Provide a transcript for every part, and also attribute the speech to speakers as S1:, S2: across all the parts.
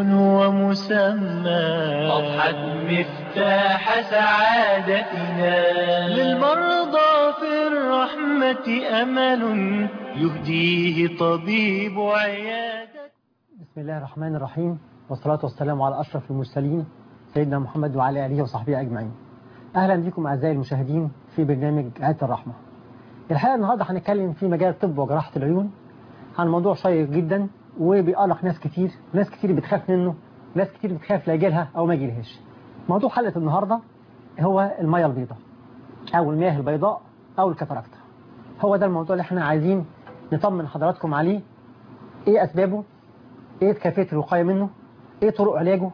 S1: هو مسمى أضحت مفتاح سعادتنا للمرضى في الرحمة أمل يهديه طبيب عيادة
S2: بسم الله الرحمن الرحيم والصلاة والسلام على أشرف المرسلين سيدنا محمد وعلى آله وصحبه أجمعين أهلا بكم أعزائي المشاهدين في برنامج آية الرحمة الحقيقة النهاردة هنتكلم في مجال الطب وجراحة العيون عن موضوع شيق جدا وبيقلق ناس كتير ناس كتير بتخاف منه ناس كتير بتخاف لا يجيلها أو ما يجيلهاش موضوع حلقة النهاردة هو المية البيضاء أو المياه البيضاء أو الكاتاراكتا هو ده الموضوع اللي احنا عايزين نطمن حضراتكم عليه ايه أسبابه ايه كيفية الوقاية منه ايه طرق علاجه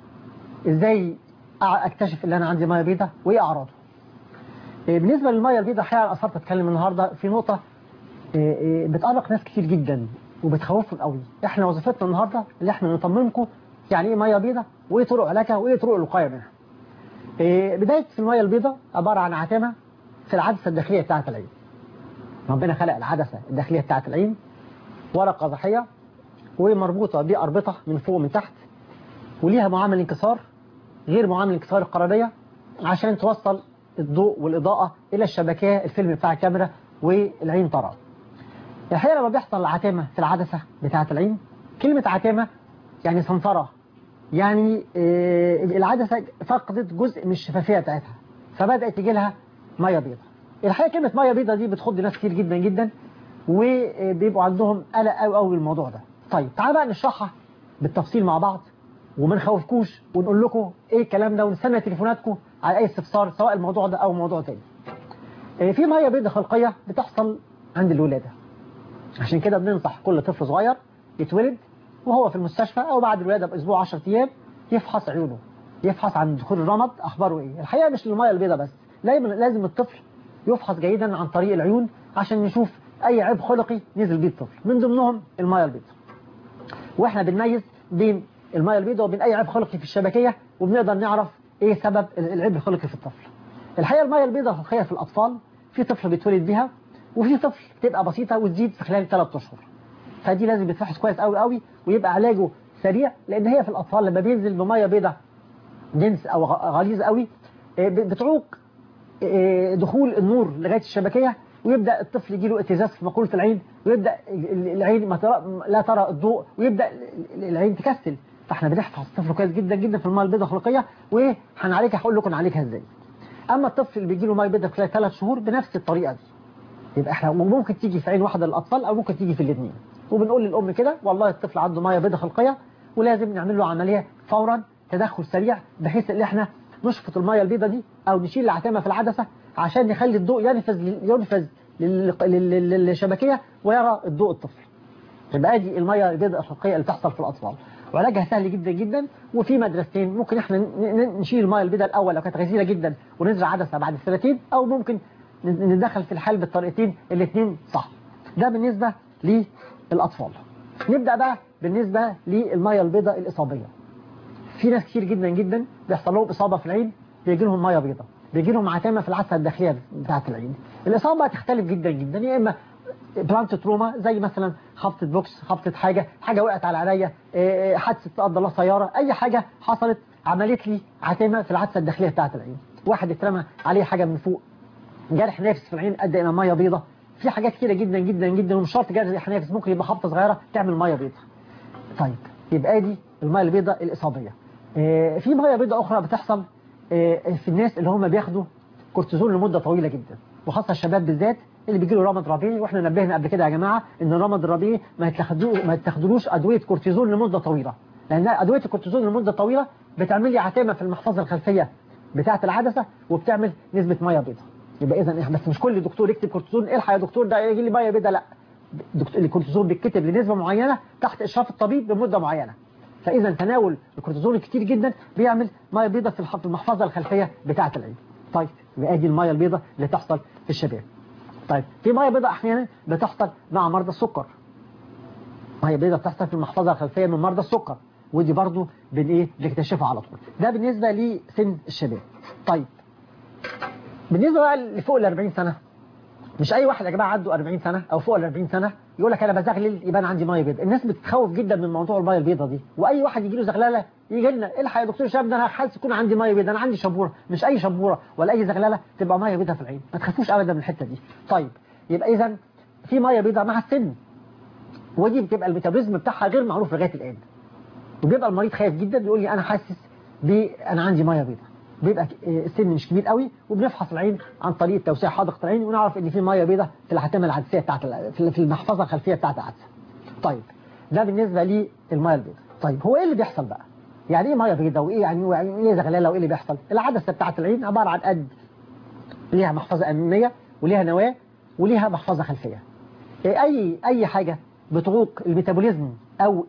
S2: ازاي اكتشف ان انا عندي ميه بيضاء وايه اعراضه إيه بالنسبه للميه البيضاء الحقيقه اثرت اتكلم النهارده في نقطه إيه إيه بتقلق ناس كتير جدا وبتخوفهم قوي احنا وظيفتنا النهارده اللي احنا نطمنكم يعني ايه ميه بيضاء وايه طرق علاجها وايه طرق الوقايه منها بدايه في الميه البيضاء عباره عن عتمه في العدسه الداخليه بتاعه العين ربنا خلق العدسه الداخليه بتاعه العين ورقه قزحيه ومربوطه باربطه من فوق ومن تحت وليها معامل انكسار غير معامل انكسار القرنية عشان توصل الضوء والإضاءة إلى الشبكية الفيلم بتاع الكاميرا والعين ترى الحقيقة لما بيحصل عتامة في العدسة بتاعة العين كلمة عتامة يعني صنفرة يعني العدسة فقدت جزء من الشفافية بتاعتها فبدأت تجي لها مية بيضة الحقيقة كلمة مية بيضة دي بتخض ناس كتير جدا جدا وبيبقوا عندهم قلق قوي قوي بالموضوع ده طيب تعالوا بقى نشرحها بالتفصيل مع بعض وما نخوفكوش ونقول لكم ايه الكلام ده ونستنى تليفوناتكم على اي استفسار سواء الموضوع ده او موضوع تاني إيه في ميه بيضاء خلقيه بتحصل عند الولاده عشان كده بننصح كل طفل صغير يتولد وهو في المستشفى او بعد الولاده باسبوع 10 ايام يفحص عيونه يفحص عن دخول الرمد اخباره ايه الحقيقه مش الميه البيضاء بس لازم لازم الطفل يفحص جيدا عن طريق العيون عشان نشوف اي عيب خلقي نزل بيه الطفل من ضمنهم الميه البيضاء واحنا بنميز بين الميه البيضاء وبين اي عيب خلقي في الشبكيه وبنقدر نعرف ايه سبب العيب الخلقي في الطفل الحقيقه الميه البيضاء الخلقيه في الاطفال في طفل بيتولد بيها وفي طفل بتبقى بسيطه وتزيد في خلال 3 اشهر فدي لازم يتفحص كويس قوي قوي ويبقى علاجه سريع لان هي في الاطفال لما بينزل بميه بيضاء دنس او غليظ قوي بتعوق دخول النور لغايه الشبكيه ويبدا الطفل يجي له اتزاز في مقوله العين ويبدا العين ما ترى لا ترى الضوء ويبدا العين تكسل فاحنا بنحفظ الطفل كويس جدا جدا في الميه البيضاء الخلقيه وهنعالجها هقول لكم نعالجها ازاي اما الطفل اللي بيجي له ميه بيضاء خلال ثلاث شهور بنفس الطريقه دي يبقى احنا ممكن تيجي في عين واحده للاطفال او ممكن تيجي في الاثنين وبنقول للام كده والله الطفل عنده ميه بيضاء خلقيه ولازم نعمل له عمليه فورا تدخل سريع بحيث ان احنا نشفط الميه البيضاء دي او نشيل العتامه في العدسه عشان نخلي الضوء ينفذ ينفذ للشبكيه ويرى الضوء الطفل يبقى ادي الميه البيضاء الخلقيه اللي بتحصل في الاطفال وعلاجها سهل جدا جدا وفي مدرستين ممكن احنا نشيل الميه البيضاء الاول لو كانت غزيره جدا ونزرع عدسه بعد السنتين او ممكن ندخل في الحل بالطريقتين الاثنين صح ده بالنسبه للاطفال نبدا بقى بالنسبه للميه البيضاء الاصابيه في ناس كتير جدا جدا بيحصل لهم اصابه في العين بيجي لهم ميه بيضاء بيجي لهم عتامه في العدسه الداخليه بتاعه العين الاصابه تختلف جدا جدا يا اما بلانت تروما زي مثلا خبطة بوكس خبطة حاجة حاجة وقعت على عينيا حادثة قدر الله سيارة أي حاجة حصلت عملت لي عتامة في العدسة الداخلية بتاعة العين واحد اترمى عليه حاجة من فوق جرح نافس في العين أدى إلى مية بيضة في حاجات كتيرة جدا جدا جدا ومش شرط جرح نافس ممكن يبقى خبطة صغيرة تعمل مية بيضة طيب يبقى دي المية البيضاء الإصابية في مية بيضاء أخرى بتحصل في الناس اللي هم بياخدوا كورتيزون لمدة طويلة جدا وخاصة الشباب بالذات اللي بيجي له رمض ربيعي واحنا نبهنا قبل كده يا جماعه ان الرمض الربيعي ما يتاخدوش ما يتاخدلوش ادويه كورتيزون لمده طويله لان ادويه الكورتيزون لمده طويله بتعمل لي عتامه في المحفظه الخلفيه بتاعه العدسه وبتعمل نسبه ميه بيضاء يبقى اذا احنا بس مش كل دكتور يكتب كورتيزون الحق يا دكتور ده يجي لي ميه بيضاء لا الكورتيزون بيتكتب لنسبه معينه تحت اشراف الطبيب بمده معينه فاذا تناول الكورتيزون كتير جدا بيعمل ميه بيضاء في المحفظه الخلفيه بتاعه العين طيب يبقى دي الميه البيضاء اللي تحصل في الشباب طيب في ميه بيضاء احيانا بتحصل مع مرضى السكر ميه بيضاء بتحصل في المحفظه الخلفيه من مرضى السكر ودي برضو بن ايه بنكتشفها على طول ده بالنسبه لسن الشباب طيب بالنسبه بقى لفوق ال 40 سنه مش اي واحد يا جماعه عنده 40 سنه او فوق ال 40 سنه يقول لك انا بزغلل يبقى انا عندي ميه بيضاء الناس بتتخوف جدا من موضوع الميه البيضاء دي واي واحد يجي له زغلله يجي لنا الحق يا دكتور شاب ده انا حاسس يكون عندي ميه بيضاء انا عندي شبوره مش اي شبوره ولا اي زغلله تبقى ميه بيضاء في العين ما تخافوش ابدا من الحته دي طيب يبقى اذا في ميه بيضاء مع السن ودي بتبقى الميتابوليزم بتاعها غير معروف لغايه الان وبيبقى المريض خايف جدا يقول لي انا حاسس ب انا عندي ميه بيضاء بيبقى السن مش كبير قوي وبنفحص العين عن طريق توسيع حدقه العين ونعرف ان في ميه بيضاء في العتمه العدسيه بتاعت في المحفظه الخلفيه بتاعت العدسه طيب ده بالنسبه للميه البيضاء طيب هو ايه اللي بيحصل بقى يعني ايه ميه بيضاء وايه يعني ايه زغلله وايه اللي بيحصل العدسه بتاعت العين عباره عن قد ليها محفظه اماميه وليها نواه وليها محفظه خلفيه اي اي حاجه بتعوق الميتابوليزم او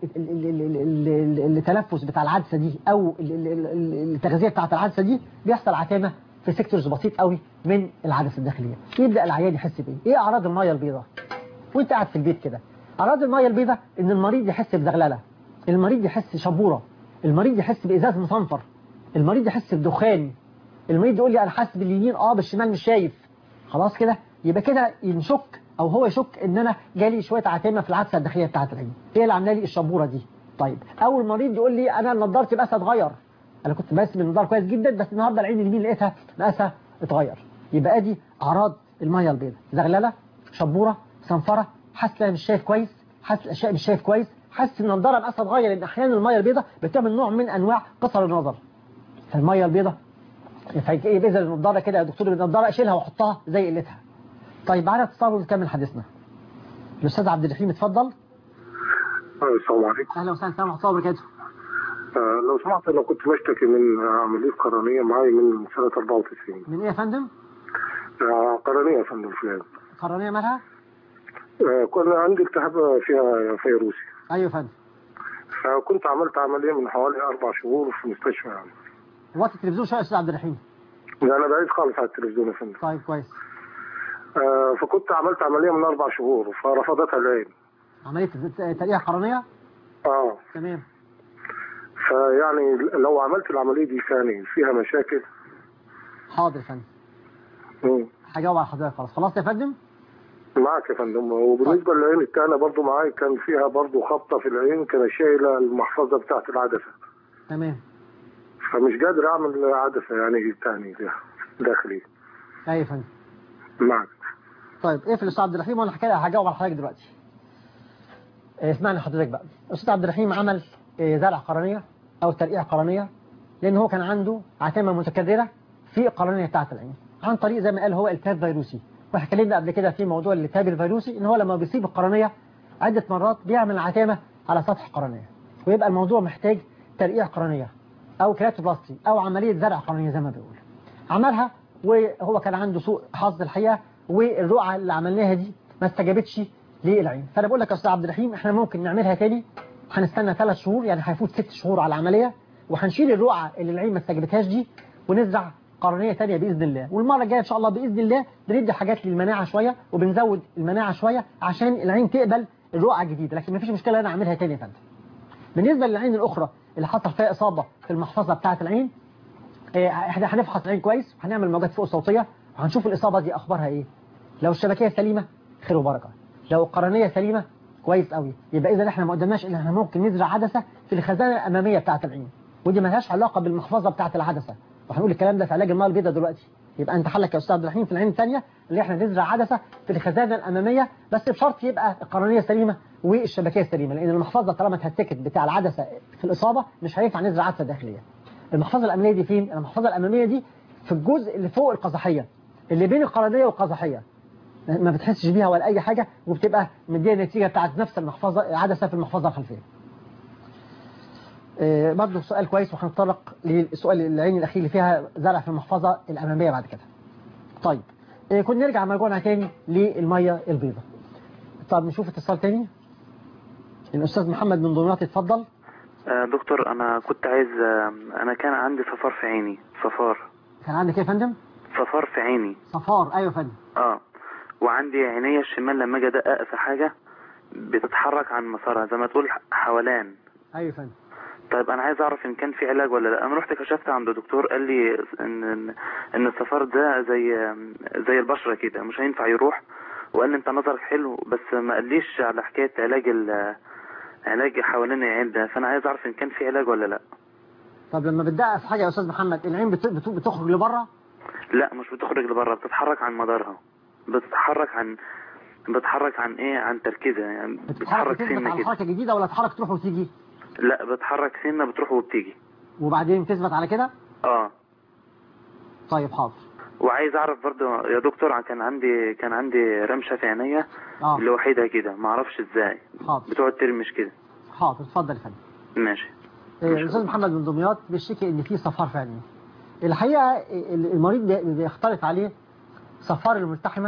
S2: التنفس بتاع العدسه دي او التغذيه بتاعت العدسه دي بيحصل عتامه في سيكتورز بسيط قوي من العدسه الداخليه يبدا العيان يحس بايه ايه اعراض الميه البيضاء وانت قاعد في البيت كده اعراض الميه البيضاء ان المريض يحس بزغلله المريض يحس شبوره المريض يحس بازاز مصنفر المريض يحس بدخان المريض يقول لي انا حاسس باليمين اه بالشمال مش شايف خلاص كده يبقى كده ينشك او هو يشك ان انا جالي شويه عتامه في العدسه الداخليه بتاعه العين هي اللي عامله لي الشبوره دي طيب او المريض يقول لي انا نضارتي مقاسها اتغير انا كنت برسم النضاره كويس جدا بس النهارده العين اليمين لقيتها مقاسها اتغير يبقى ادي اعراض الميه البيضاء زغلله شبوره صنفره حاسس مش شايف كويس حاسس الاشياء مش شايف كويس حاسس ان النضاره مقاسها اتغير لان احيانا الميه البيضاء بتعمل نوع من انواع قصر النظر فالميه البيضاء ايه بذل النضاره كده يا دكتور النضاره اشيلها واحطها زي قلتها طيب معانا اتصال ونكمل حديثنا الاستاذ عبد الرحيم اتفضل
S3: السلام عليكم
S2: اهلا وسهلا السلام ورحمه الله وبركاته
S3: آه لو سمحت انا كنت بشتكي من عمليه قرنيه معايا من سنه 94
S2: من ايه يا فندم
S3: آه قرنيه يا فندم فيها
S2: قرنيه مالها
S3: آه كنا عندي التهاب فيها فيروسي
S2: ايوه يا فندم
S3: فكنت عملت عمليه من حوالي اربع شهور في مستشفى يعني
S2: وقت التلفزيون شويه يا استاذ عبد الرحيم
S3: انا بعيد خالص على التلفزيون يا فندم
S2: طيب كويس
S3: آه فكنت عملت عمليه من اربع شهور فرفضتها العين
S2: عمليه ترقيع قرنيه
S3: اه
S2: تمام
S3: فيعني لو عملت العمليه دي ثاني فيها مشاكل
S2: حاضر يا فندم
S3: مم.
S2: هجاوب على حضرتك خلاص خلاص يا فندم
S3: معك يا فندم وبالنسبه للعين الثانيه برضو معايا كان فيها برضو خبطه في العين كان شايله المحفظه بتاعت العدسه
S2: تمام
S3: فمش قادر اعمل عدسه يعني ثاني داخلي
S2: ايوه يا فندم
S3: معك
S2: طيب اقفل الاستاذ عبد الرحيم وانا حكايه هجاوب على حضرتك دلوقتي اسمعني حضرتك بقى الاستاذ عبد الرحيم عمل زرع قرنيه او ترقيع قرنيه لان هو كان عنده عتامه متكرره في القرنيه بتاعه العين عن طريق زي ما قال هو التهاب فيروسي واحنا اتكلمنا قبل كده في موضوع الالتهاب الفيروسي ان هو لما بيصيب القرنيه عده مرات بيعمل عتامه على سطح القرنيه ويبقى الموضوع محتاج ترقيع قرنيه او كراتوبلاستي او عمليه زرع قرنيه زي ما بيقول عملها وهو كان عنده سوء حظ الحقيقه والرقعه اللي عملناها دي ما استجابتش للعين فانا بقول لك يا استاذ عبد الرحيم احنا ممكن نعملها تاني هنستنى ثلاث شهور يعني هيفوت ست شهور على العمليه وهنشيل الرقعه اللي العين ما استجابتهاش دي ونزرع قرنيه ثانيه باذن الله والمره الجايه ان شاء الله باذن الله بندي حاجات للمناعه شويه وبنزود المناعه شويه عشان العين تقبل الرقعه الجديده لكن ما فيش مشكله انا اعملها تاني يا فندم بالنسبه للعين الاخرى اللي حصل فيها اصابه في المحفظه بتاعه العين احنا هنفحص العين كويس وهنعمل موجات فوق صوتيه وهنشوف الاصابه دي اخبارها ايه لو الشبكيه سليمه خير وبركه لو القرنيه سليمه كويس قوي يبقى اذا احنا ما قدامناش ان احنا ممكن نزرع عدسه في الخزانه الاماميه بتاعه العين ودي ما لهاش علاقه بالمحفظه بتاعه العدسه وهنقول الكلام ده في علاج الميه البيضاء دلوقتي يبقى انت حلك يا استاذ عبد الرحيم في العين الثانيه اللي احنا نزرع عدسه في الخزانه الاماميه بس بشرط يبقى القرنيه سليمه والشبكيه سليمه لان المحفظه طالما اتهتكت بتاع العدسه في الاصابه مش هينفع نزرع عدسه داخليه المحفظه الاماميه دي فين المحفظه الاماميه دي في الجزء اللي فوق القزحيه اللي بين القرنيه والقزحيه ما بتحسش بيها ولا اي حاجه وبتبقى مديه النتيجه بتاعت نفس المحفظه العدسه في المحفظه الخلفيه آه برضه سؤال كويس وهنتطرق للسؤال العين الاخير اللي فيها زرع في المحفظه الاماميه بعد كده طيب آه كنا نرجع مرجوعنا تاني للميه البيضاء طب نشوف اتصال تاني الاستاذ محمد من دمياط اتفضل
S4: آه دكتور انا كنت عايز انا كان عندي صفار في عيني صفار
S2: كان عندك ايه يا فندم
S4: صفار في عيني
S2: صفار ايوه يا فندم
S4: اه وعندي عينيا الشمال لما اجي ادقق في حاجه بتتحرك عن مسارها زي ما تقول حولان
S2: ايوه يا فندم
S4: طيب انا عايز اعرف ان كان في علاج ولا لا انا رحت كشفت عند دكتور قال لي ان ان الصفار ده زي زي البشره كده مش هينفع يروح وقال لي انت نظرك حلو بس ما قاليش على حكايه علاج ال علاج حوالين العين ده فانا عايز اعرف ان كان في علاج ولا لا
S2: طب لما بتدقق في حاجه يا استاذ محمد العين بت- بت- بتخرج لبره
S4: لا مش بتخرج لبره بتتحرك عن مدارها بتتحرك عن بتتحرك عن ايه عن تركيزها يعني
S2: بتتحرك
S4: بتتحرك
S2: تثبت
S4: سنه
S2: على
S4: كده
S2: حركه جديده ولا تتحرك تروح وتيجي
S4: لا بتحرك سنه بتروح وبتيجي
S2: وبعدين تثبت على كده
S4: اه
S2: طيب حاضر
S4: وعايز اعرف برضه يا دكتور كان عندي كان عندي رمشه في عينيا
S2: اه
S4: لوحدها كده ما اعرفش ازاي
S2: حاضر
S4: بتقعد ترمش كده
S2: حاضر اتفضل يا فندم
S4: ماشي
S2: آه، الاستاذ محمد من دمياط بيشتكي ان في صفار في عينيه الحقيقه ال- المريض بي- بيختلط عليه صفار الملتحمه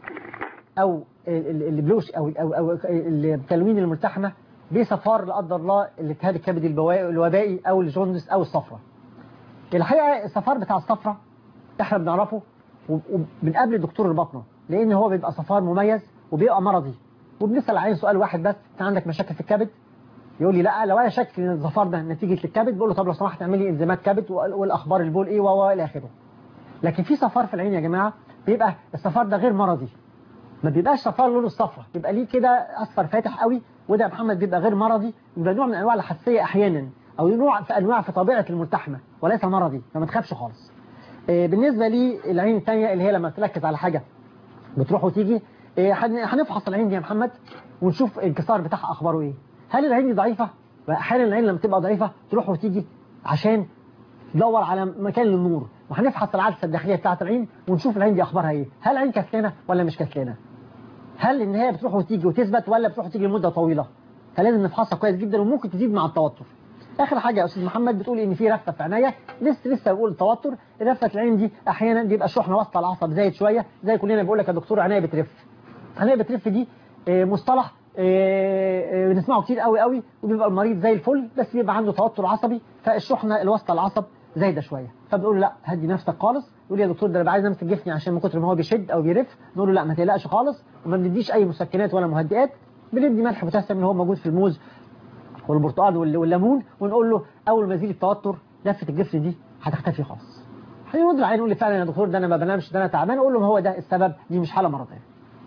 S2: او ال- ال- البلوش او او او التلوين الملتحمه بصفار لا قدر الله الالتهاب الكبدي البوا- الوبائي او الجوندس او الصفرة الحقيقه الصفار بتاع الصفرة احنا بنعرفه وب- وبنقابل دكتور البطنه لان هو بيبقى صفار مميز وبيبقى مرضي وبنسال العين سؤال واحد بس انت عندك مشاكل في الكبد يقول لي لا لو انا شاك ان الظفار ده نتيجه للكبد بقول له طب لو سمحت اعمل لي انزيمات كبد وال- والاخبار البول ايه و الى اخره لكن في صفار في العين يا جماعه بيبقى الصفار ده غير مرضي ما بيبقاش صفار لونه الصفرة بيبقى ليه كده اصفر فاتح قوي وده يا محمد بيبقى غير مرضي بيبقى نوع من انواع الحساسيه احيانا او نوع في انواع في طبيعه الملتحمه وليس مرضي فما تخافش خالص آه، بالنسبه لي العين الثانيه اللي هي لما تركز على حاجه بتروح وتيجي إيه، هن- هنفحص العين دي يا محمد ونشوف الانكسار بتاعها اخباره ايه هل العين دي ضعيفه واحيانا العين لما تبقى ضعيفه تروح وتيجي عشان تدور على مكان للنور وهنفحص العدسه الداخليه بتاعه العين ونشوف العين دي اخبارها ايه هل العين كسلانه ولا مش كسلانه هل ان هي بتروح وتيجي وتثبت ولا بتروح وتيجي لمده طويله فلازم نفحصها كويس جدا وممكن تزيد مع التوتر اخر حاجه يا استاذ محمد بتقول ان في رفه في عينيا لسه لسه بقول التوتر رفه العين دي احيانا بيبقى الشحنه واسطه العصب زايد شويه زي كلنا بيقول لك يا دكتور عينيا بترف عينيا بترف دي آه، مصطلح آه، آه، بنسمعه كتير قوي قوي وبيبقى المريض زي الفل بس بيبقى عنده توتر عصبي فالشحنه الواسطه العصب زايده شويه فبنقول له لا هدي نفسك خالص يقول لي يا دكتور ده انا بقى عايز امسك جسمي عشان من كتر ما هو بيشد او بيرف نقول له لا ما تقلقش خالص وما بنديش اي مسكنات ولا مهدئات بندي ملح بوتاسيوم اللي هو موجود في الموز والبرتقال وال- والليمون ونقول له اول ما يزيد التوتر لفه الجسم دي هتختفي خالص هيرد العين يقول لي فعلا يا دكتور ده انا ما بنامش ده انا تعبان اقول له ما هو ده السبب دي مش حاله مرضيه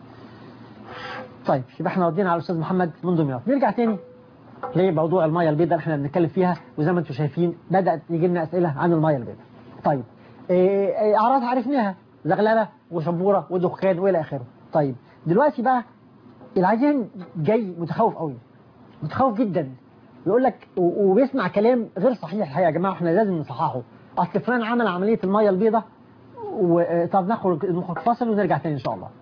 S2: طيب يبقى احنا ودينا على الاستاذ محمد من دمياط نرجع تاني لموضوع الميه البيضاء اللي احنا بنتكلم فيها وزي ما انتم شايفين بدات يجي لنا اسئله عن الميه البيضاء طيب إيه، إيه، اعراضها عرفناها زغلله وشبوره ودخان والى اخره طيب دلوقتي بقى العيان جاي متخوف قوي متخوف جدا يقول لك و- وبيسمع كلام غير صحيح الحقيقه يا جماعه احنا لازم نصححه اصل فلان عمل عمليه الميه البيضاء و- طب ناخد نخرج فاصل ونرجع تاني ان شاء الله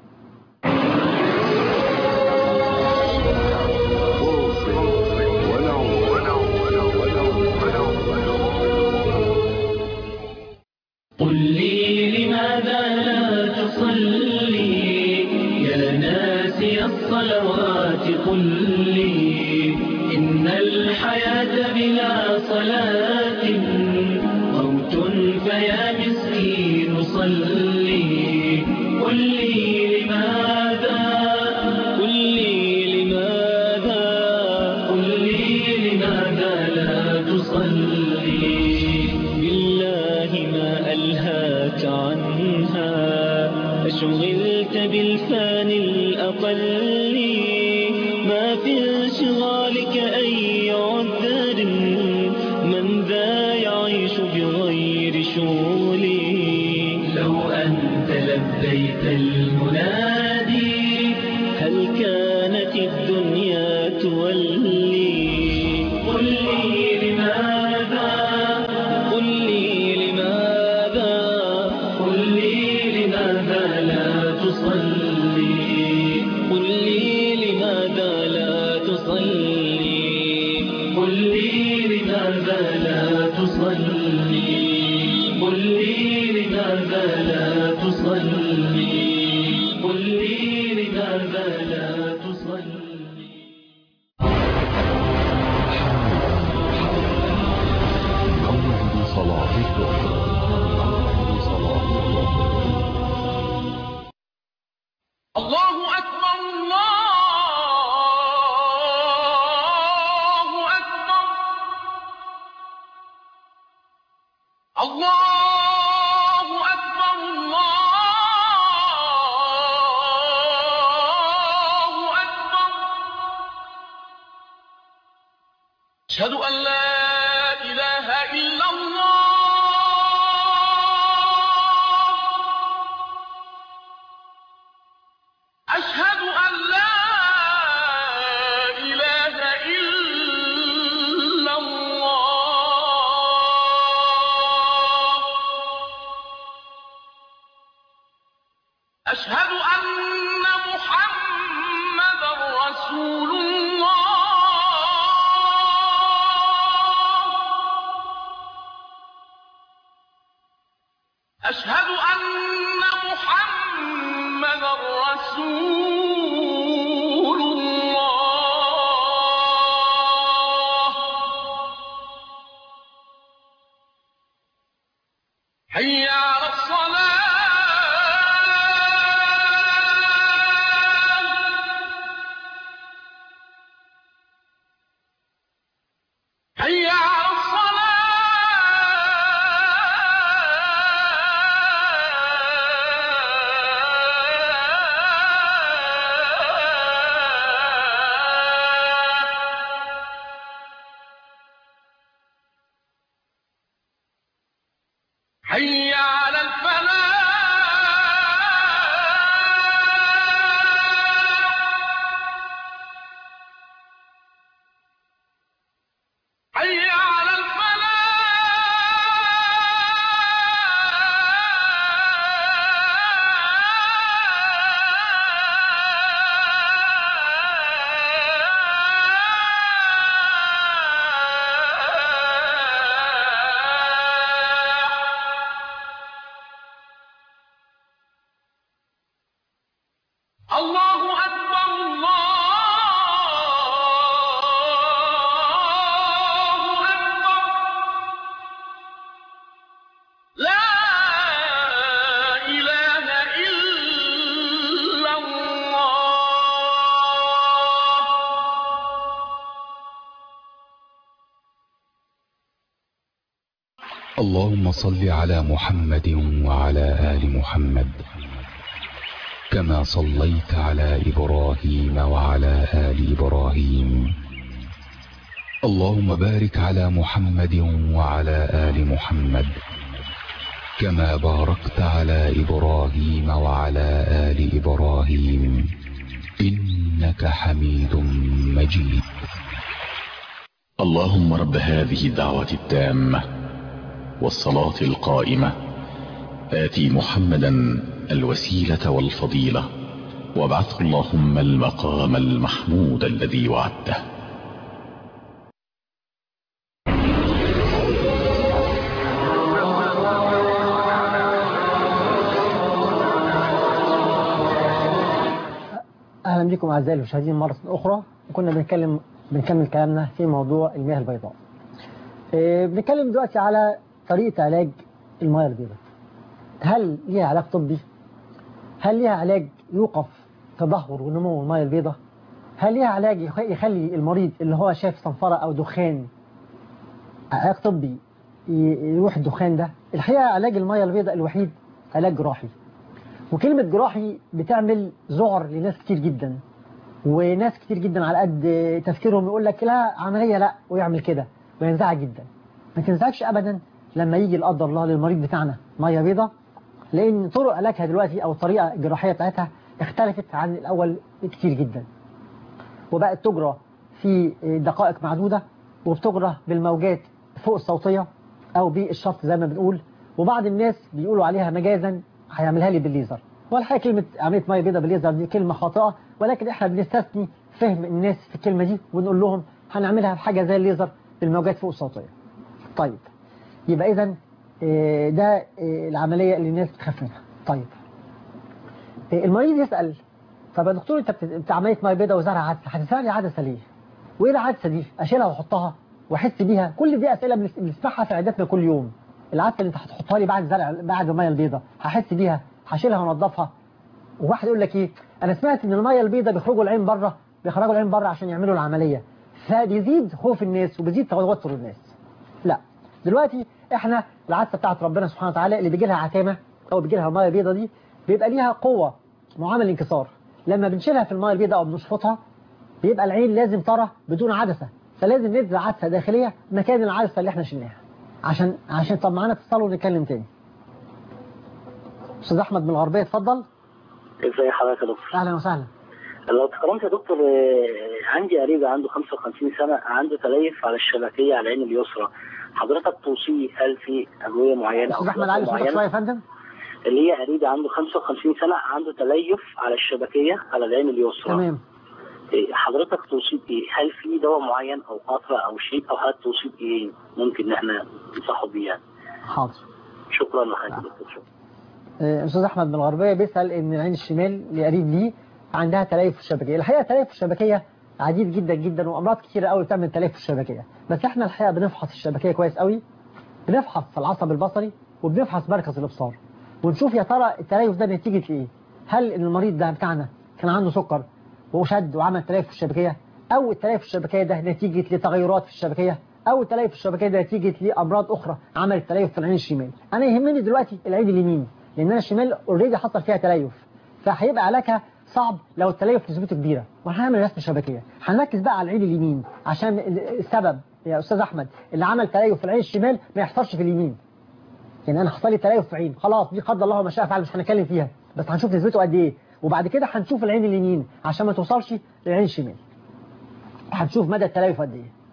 S1: قل لي لماذا لا تصلي يا ناسي الصلوات قل لي إن الحياة بلا صلاة موت فيا مسكين صلي قل لي لماذا قل لي لماذا قل لي لماذا لا تصلي بالله ما ألهاك عنها أشغلت بالفان الأقل ما في انشغالك أي عذر من ذا يعيش بغير شغلي لو أنت لبيت المنادي هل كانت الدنيا تولي قل لي لماذا قل لي لماذا قل لي لماذا لا تصلي قل لي لماذا لا تصلي قل لي لماذا لا تصلي قل لي لماذا لا تصلي قل لي لماذا لا تصلي
S5: موعد صلاة الظهر موعد صلاة الظهر
S6: الله أكبر الله أكبر الله أكبر الله أشهد أن محمد رسول الله أشهد أن محمد رسول الله حي على الصلاة حي على الصلاة حي على الفلاح حي على الفلاح الله أكبر الله أكبر لا إله إلا الله
S5: اللهم صل على محمد وعلى آل محمد كما صليت على إبراهيم وعلى آل إبراهيم اللهم بارك على محمد وعلى آل محمد كما باركت على إبراهيم وعلى آل إبراهيم إنك حميد مجيد
S7: اللهم رب هذه الدعوة التامة والصلاة القائمة آتي محمدا الوسيلة والفضيلة وابعثه اللهم المقام المحمود الذي وعدته
S2: اهلا بكم اعزائي المشاهدين مره اخرى وكنا بنتكلم بنكمل كلامنا في موضوع المياه البيضاء. إيه، بنتكلم دلوقتي على طريقه علاج المياه البيضاء. هل ليها علاج طبي؟ هل ليها علاج يوقف تدهور ونمو المياه البيضاء؟ هل ليها علاج يخ- يخلي المريض اللي هو شايف صنفره او دخان علاج طبي ي- يروح الدخان ده؟ الحقيقه علاج المياه البيضاء الوحيد علاج جراحي. وكلمة جراحي بتعمل ذعر لناس كتير جدا وناس كتير جدا على قد تفكيرهم يقول لك لا عملية لا ويعمل كده وينزعج جدا ما تنزعجش أبدا لما يجي لا قدر الله للمريض بتاعنا مية بيضة لأن طرق علاجها دلوقتي أو الطريقة الجراحية بتاعتها اختلفت عن الأول كتير جدا وبقت تجرى في دقائق معدودة وبتجرى بالموجات فوق الصوتية أو بالشط زي ما بنقول وبعض الناس بيقولوا عليها مجازا هيعملها لي بالليزر والحقيقة كلمة عملية مية بيضاء بالليزر دي كلمة خاطئة ولكن احنا بنستثني فهم الناس في الكلمة دي ونقول لهم هنعملها بحاجة زي الليزر بالموجات فوق الصوتية طيب يبقى إذا ده آه، العملية اللي الناس بتخاف منها طيب آه، المريض يسأل طب يا دكتور انت بت- بت- عملية مية بيضاء وزرع عدسة هتزرع لي عدسة ليه؟ وايه العدسة دي؟ اشيلها واحطها واحس بيها كل دي اسئله بنس- بنسمعها في عياداتنا كل يوم العدسه اللي انت هتحطها لي بعد زرع بعد الميه البيضاء هحس بيها هشيلها وانضفها وواحد يقول لك ايه انا سمعت ان الميه البيضاء بيخرجوا العين بره بيخرجوا العين بره عشان يعملوا العمليه فبيزيد خوف الناس وبيزيد توتر الناس لا دلوقتي احنا العدسه بتاعت ربنا سبحانه وتعالى اللي بيجي لها عتامه او بيجي لها الميه البيضاء دي بيبقى ليها قوه معامل انكسار لما بنشيلها في الميه البيضاء او بنشفطها بيبقى العين لازم ترى بدون عدسه فلازم نزرع عدسه داخليه مكان العدسه اللي احنا شلناها عشان عشان طب معانا اتصال ونتكلم تاني استاذ احمد من الغربيه اتفضل
S8: ازي حضرتك يا دكتور
S2: اهلا وسهلا
S8: لو تكرمت يا دكتور آه، عندي قريب عنده 55 سنة عنده تليف على الشبكية على العين اليسرى حضرتك توصيه هل في أدوية معينة أو
S2: استاذ احمد
S8: خلاصة
S2: علي صوتك شويه يا
S8: معينة
S2: فندم
S8: اللي هي قريبي عنده 55 سنه عنده تليف على الشبكيه على العين اليسرى
S2: تمام
S8: إيه، حضرتك توصيف ايه؟ هل في دواء معين او قطره او شيء او هل توصيف ايه ممكن ان احنا ننصحه بيه يعني؟
S2: حاضر
S8: شكرا لحضرتك دكتور شكرا
S2: آه، استاذ احمد من الغربيه بيسال ان العين الشمال اللي قريب ليه عندها تليف في الشبكيه الحقيقه التليف في الشبكيه عديد جدا جدا وامراض كتيره قوي بتعمل تليف في الشبكيه بس احنا الحقيقه بنفحص الشبكيه كويس قوي بنفحص العصب البصري وبنفحص مركز الابصار ونشوف يا ترى التليف ده نتيجه ايه هل ان المريض ده بتاعنا كان عنده سكر وشد وعمل تليف في الشبكيه او التليف في الشبكيه ده نتيجه لتغيرات في الشبكيه او التليف في الشبكيه ده نتيجه لامراض اخرى عملت تليف في العين الشمال انا يهمني دلوقتي العين اليمين لان انا الشمال اوريدي حصل فيها تليف فهيبقى علاجها صعب لو التليف نسبته كبيره وهنعمل رسم شبكيه هنركز بقى على العين اليمين عشان السبب يا استاذ احمد اللي عمل تليف في العين الشمال ما يحصلش في اليمين يعني انا حصل لي تليف في عين خلاص دي قدر الله ما شاء فعل مش هنتكلم فيها بس هنشوف نسبته قد ايه وبعد كده هنشوف العين اليمين عشان ما توصلش للعين الشمال هنشوف مدى التليف قد ايه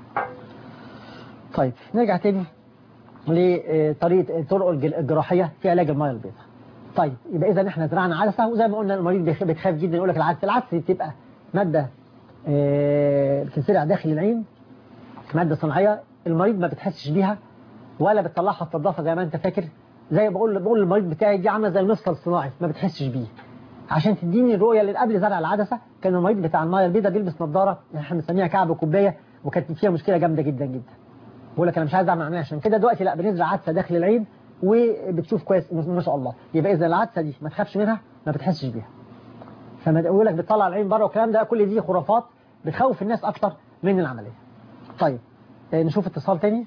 S2: طيب نرجع تاني لطريقه الطرق الج- الجراحيه في علاج الميه البيضاء طيب يبقى اذا احنا زرعنا عدسه وزي ما قلنا المريض بيخ- بتخاف جدا يقول لك العدسه العدسه دي بتبقى ماده آه، بتنزرع داخل العين ماده صناعيه المريض ما بتحسش بيها ولا بتطلعها في الضفه زي ما انت فاكر زي بقول بقول للمريض بتاعي دي عامله زي المفصل الصناعي ما بتحسش بيه عشان تديني الرؤيه اللي قبل زرع العدسه كان المريض بتاع الميه البيضاء بيلبس نظاره احنا بنسميها كعب كوبايه وكانت فيها مشكله جامده جدا جدا بقول لك انا مش عايز اعمل عمليه عشان كده دلوقتي لا بنزرع عدسه داخل العين وبتشوف كويس ما شاء الله يبقى اذا العدسه دي ما تخافش منها ما بتحسش بيها فما يقول لك بتطلع العين بره والكلام ده كل دي خرافات بتخوف الناس اكتر من العمليه طيب آه، نشوف اتصال تاني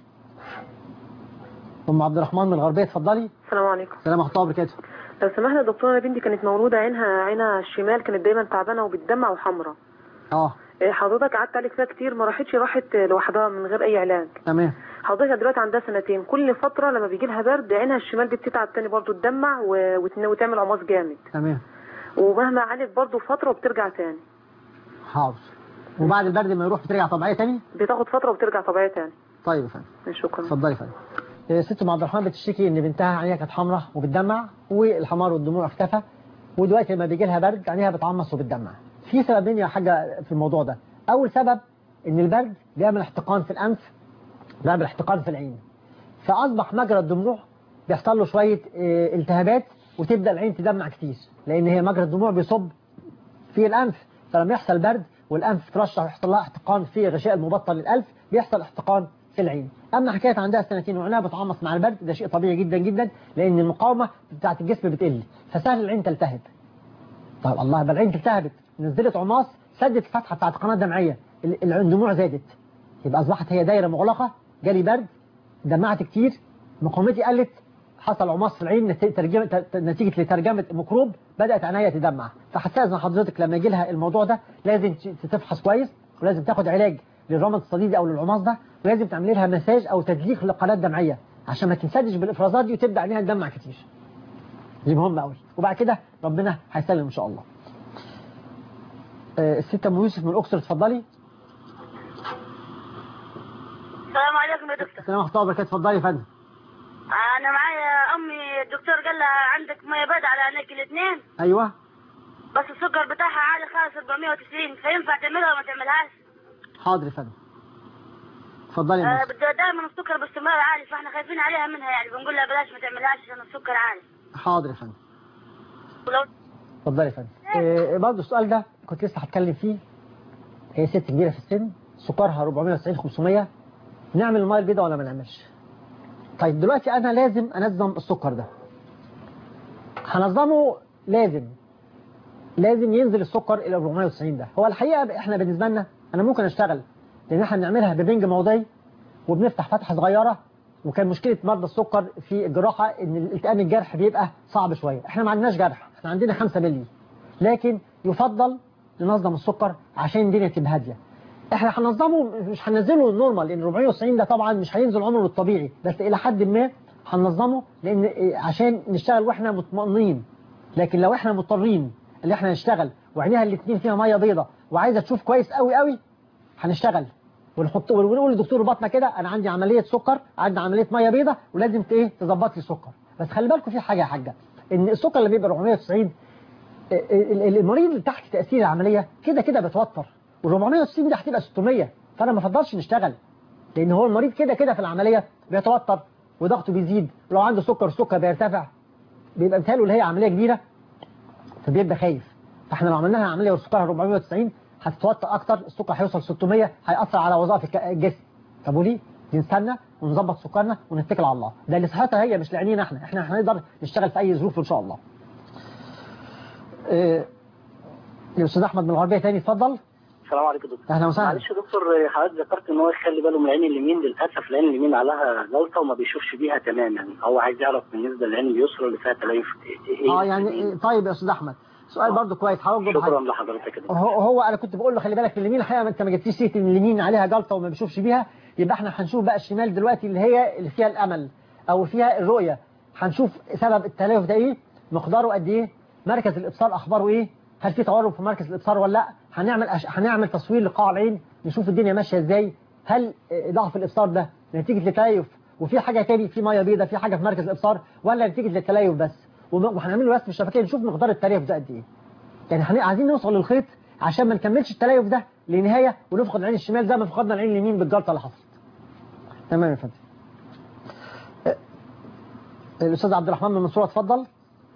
S2: ام عبد الرحمن من الغربيه اتفضلي
S9: السلام عليكم
S2: السلام ورحمه الله وبركاته
S9: لو سمحت يا دكتوره أنا بنتي كانت مولوده عينها عينها الشمال كانت دايما تعبانه وبتدمع وحمراء
S2: اه
S9: إيه، حضرتك قعدت عليك فيها كتير ما راحتش راحت لوحدها من غير اي علاج
S2: تمام
S9: حضرتك دلوقتي عندها سنتين كل فتره لما بيجي لها برد عينها الشمال دي بتتعب تاني برضو تدمع و- وتن- وتعمل عماص جامد
S2: تمام
S9: ومهما عالج برضو فتره وبترجع تاني
S2: حاضر وبعد البرد ما يروح بترجع طبيعيه تاني
S9: بتاخد فتره وبترجع طبيعيه تاني
S2: طيب يا فندم
S9: شكرا
S2: اتفضلي يا فندم آه، ست ام عبد الرحمن بتشتكي ان بنتها عينيها كانت حمراء وبتدمع والحمار والدموع اختفى ودلوقتي لما بيجي لها برد عينيها بتعمص وبتدمع في سببين يا حاجه في الموضوع ده اول سبب ان البرد بيعمل احتقان في الانف بيعمل احتقان في العين فاصبح مجرى الدموع بيحصل له شويه آه، التهابات وتبدا العين تدمع كتير لان هي مجرى الدموع بيصب في الانف فلما يحصل برد والانف ترشح ويحصل لها احتقان في غشاء المبطن للانف بيحصل احتقان في العين اما حكايه عندها سنتين وعينها بتعمص مع البرد ده شيء طبيعي جدا جدا لان المقاومه بتاعه الجسم بتقل فسهل العين تلتهب طيب الله يبقى العين التهبت نزلت عماص سدت الفتحه بتاعت القناه الدمعيه ال- الدموع زادت يبقى اصبحت هي دايره مغلقه جالي برد دمعت كتير مقاومتي قلت حصل عماص في العين نت- ترجمة ت- نتيجة لترجمة ميكروب بدأت عينيا تدمع فهستأذن حضرتك لما يجي لها الموضوع ده لازم ت- تفحص كويس ولازم تاخد علاج للرمد الصديدي أو للعماص ده ولازم تعملي لها مساج أو تدليك للقناة الدمعية عشان ما تنسدش بالإفرازات دي وتبدأ عينيها تدمع كتير دي مهمة قوي وبعد كده ربنا هيسلم إن شاء الله آه، الست أم يوسف من الأقصر اتفضلي
S10: السلام عليكم يا دكتور
S2: السلام ورحمة الله وبركاته اتفضلي يا فندم
S10: انا معايا امي الدكتور قال لها عندك ميه بارده على عينيك الاثنين
S2: أيوه
S10: بس السكر بتاعها عالي خالص 490 فينفع تعملها ولا ما تعملهاش
S2: حاضر يا فندم اتفضلي يا
S10: آه
S2: مصر
S10: بده دائما السكر باستمرار عالي فاحنا خايفين عليها منها يعني بنقول لها بلاش ما تعملهاش عشان السكر عالي
S2: حاضر يا فندم
S10: ولو
S2: اتفضلي يا فندم إيه برضه السؤال ده كنت لسه هتكلم فيه هي ست كبيره في السن سكرها 490 500 نعمل الميه البيضاء ولا ما نعملش طيب دلوقتي انا لازم انظم السكر ده هنظمه لازم لازم ينزل السكر الى 490 ده هو الحقيقه احنا بالنسبه لنا انا ممكن اشتغل لان احنا بنعملها ببنج موضعي وبنفتح فتحه صغيره وكان مشكله مرضى السكر في الجراحه ان التئام الجرح بيبقى صعب شويه احنا ما عندناش جرح احنا عندنا 5 مللي لكن يفضل ننظم السكر عشان الدنيا تبقى هاديه احنا هننظمه مش هننزله النورمال لان 490 ده طبعا مش هينزل عمره الطبيعي بس الى حد ما هننظمه لان إيه، عشان نشتغل واحنا مطمئنين لكن لو احنا مضطرين ان احنا نشتغل وعينيها الاثنين فيها ميه بيضة وعايزه تشوف كويس قوي قوي هنشتغل ونحط ونقول لدكتور البطنه كده انا عندي عمليه سكر عندي عمليه ميه بيضة ولازم ت- ايه تظبط لي السكر بس خلي بالكم في حاجه يا حاجه ان السكر اللي بيبقى 490 ال- ال- المريض اللي تحت تاثير العمليه كده كده بيتوتر وال490 دي هتبقى 600 فانا ما افضلش نشتغل لان هو المريض كده كده في العمليه بيتوتر وضغطه بيزيد ولو عنده سكر السكر بيرتفع بيبقى مثاله اللي هي عمليه كبيره فبيبقى خايف فاحنا لو عملنا لها عمليه وسكرها 490 هتتوتر اكتر السكر هيوصل 600 هيأثر على وظائف الك- الجسم طب وليه؟ نستنى ونظبط سكرنا ونتكل على الله ده لصحتها هي مش لعينينا احنا احنا هنقدر نشتغل في اي ظروف ان شاء الله إيه، الاستاذ احمد من الغربيه تاني اتفضل
S8: السلام عليكم يا دكتور
S2: اهلا وسهلا
S8: معلش يا دكتور حضرتك ذكرت ان هو يخلي باله من العين اليمين للاسف العين اليمين عليها جلطه وما بيشوفش بيها تماما هو عايز يعرف بالنسبه للعين اليسرى اللي فيها تليف ايه
S2: اه يعني إيه، طيب يا استاذ احمد سؤال برضو كويس حاول تجاوب
S8: شكرا
S2: حاجة.
S8: لحضرتك يا دكتور
S2: هو, هو انا كنت بقول له خلي بالك من اليمين الحقيقه ما انت ما جبتيش سيره ان اليمين عليها جلطه وما بيشوفش بيها يبقى احنا هنشوف بقى الشمال دلوقتي اللي هي اللي فيها الامل او فيها الرؤيه هنشوف سبب التليف ده ايه مقداره قد ايه مركز الابصار اخباره ايه هل في تورم في مركز الابصار ولا لا هنعمل أش... هنعمل تصوير لقاع العين نشوف الدنيا ماشيه ازاي هل آه، ضعف الابصار ده نتيجه لتليف وفي حاجه تاني في ميه بيضاء في حاجه في مركز الابصار ولا نتيجه للتليف بس وم- وهنعمل له رسم الشبكيه نشوف مقدار التليف ده قد ايه يعني هن- عايزين نوصل للخيط عشان ما نكملش التليف ده لنهايه ونفقد العين الشمال زي ما فقدنا العين اليمين بالجلطه اللي حصلت. تمام يا فندم. أه، الاستاذ عبد الرحمن من المنصوره اتفضل.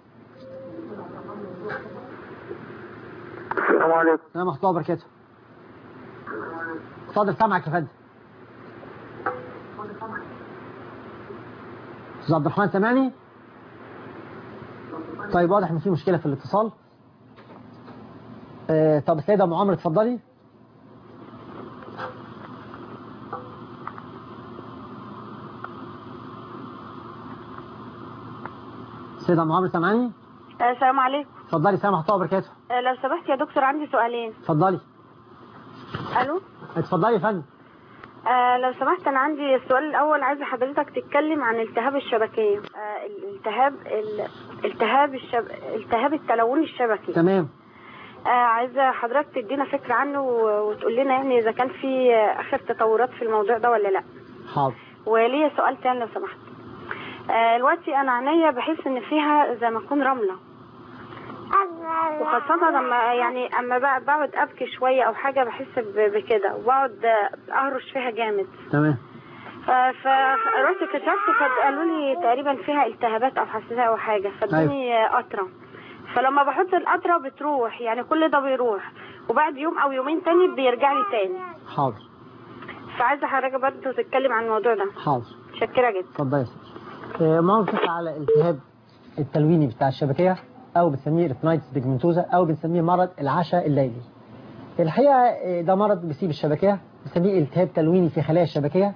S3: السلام عليكم
S2: السلام ورحمه الله وبركاته. اتفضل سامعك يا فندم. استاذ عبد الرحمن سامعني؟ طيب واضح ان في مشكله في الاتصال. آه، طب السيدة أم عمرو اتفضلي السيدة أم عمرو سامعاني
S10: السلام عليكم
S2: اتفضلي سلام ورحمة الله وبركاته
S10: آه، لو سمحت يا دكتور عندي سؤالين
S2: اتفضلي
S10: الو
S2: اتفضلي يا فندم
S10: آه لو سمحت انا عندي السؤال الاول عايزه حضرتك تتكلم عن التهاب الشبكيه آه الالتهاب ال- التهاب الشب... التهاب التلون الشبكي
S2: تمام
S10: آه عايزه حضرتك تدينا فكره عنه و- وتقول لنا يعني اذا كان في آه، اخر تطورات في الموضوع ده ولا لا
S2: حاضر
S10: وليا سؤال تاني لو سمحت آه، دلوقتي انا عينيا بحس ان فيها زي ما تكون رمله وخاصة لما يعني اما بق- بقعد ابكي شوية او حاجة بحس ب- بكده وبقعد آه، اهرش فيها جامد
S2: تمام
S10: ف- فرحت كشفت فقالوا لي تقريبا فيها التهابات او حساسية او حاجة فادوني آه، قطرة فلما بحط القطرة بتروح يعني كل ده بيروح وبعد يوم او يومين تاني بيرجع لي تاني
S2: حاضر
S10: فعايزة حضرتك برضه تتكلم عن الموضوع ده
S2: حاضر
S10: متشكرة جدا
S2: اتفضلي يا ستي آه، ما هو بتسأل على الالتهاب التلويني بتاع الشبكية أو بنسميه ريتنايتس بيجمنتوزا أو بنسميه مرض العشاء الليلي الحقيقة آه، ده مرض بيصيب الشبكية بنسميه التهاب تلويني في خلايا الشبكية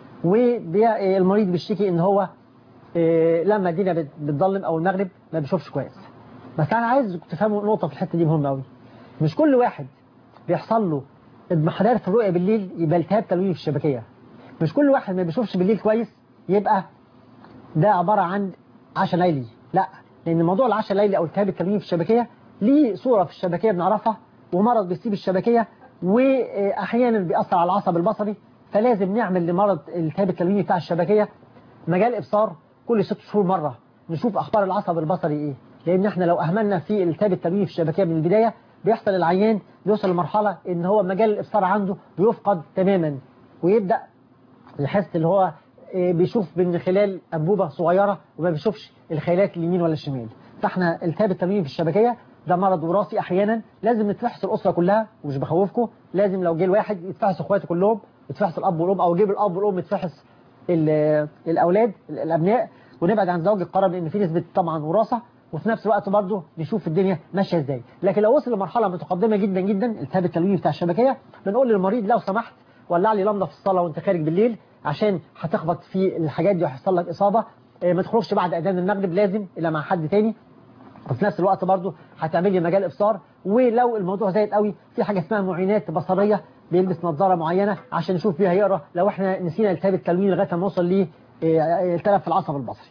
S2: والمريض بيشتكي ان هو آه، لما الدنيا بت- بتظلم او المغرب ما بيشوفش كويس بس انا عايز تفهموا نقطة في الحتة دي مهمة قوي مش كل واحد بيحصل له انحدار في الرؤية بالليل يبقى التهاب تلويني في الشبكية مش كل واحد ما بيشوفش بالليل كويس يبقى ده عبارة عن عشاء ليلي لا لأن موضوع العشاء الليلي أو التهاب التلوين في الشبكية ليه صورة في الشبكية بنعرفها ومرض بيسيب الشبكية وأحيانا بيأثر على العصب البصري فلازم نعمل لمرض التهاب التلويني بتاع الشبكية مجال إبصار كل ست شهور مرة نشوف أخبار العصب البصري إيه لأن إحنا لو أهملنا في التهاب التلويني في الشبكية من البداية بيحصل العيان بيوصل لمرحلة إن هو مجال الإبصار عنده بيفقد تماما ويبدأ يحس اللي هو إيه، بيشوف من خلال أنبوبة صغيرة وما بيشوفش الخيالات اليمين ولا الشمال فاحنا التهاب التمرين في الشبكية ده مرض وراثي أحيانا لازم نتفحص الأسرة كلها ومش بخوفكم لازم لو جه الواحد يتفحص اخواته كلهم يتفحص الأب والأم أو يجيب الأب والأم يتفحص ال- الأولاد ال- الأبناء ونبعد عن زوج القرب لأن في نسبة طبعا وراثة وفي نفس الوقت برضه نشوف الدنيا ماشية ازاي لكن لو وصل لمرحلة متقدمة جدا جدا التهاب التلوين بتاع الشبكية بنقول للمريض لو سمحت ولع لي لمضة في الصلاة وانت خارج بالليل عشان هتخبط في الحاجات دي وهيحصل لك إصابة آه، ما تخرجش بعد أذان المغرب لازم إلا مع حد تاني وفي نفس الوقت برضه هتعمل لي مجال ابصار ولو الموضوع زايد قوي في حاجه اسمها معينات بصريه بيلبس نظاره معينه عشان نشوف بيها يقرا لو احنا نسينا التهاب التلوين لغايه ما نوصل ل التلف في العصب البصري.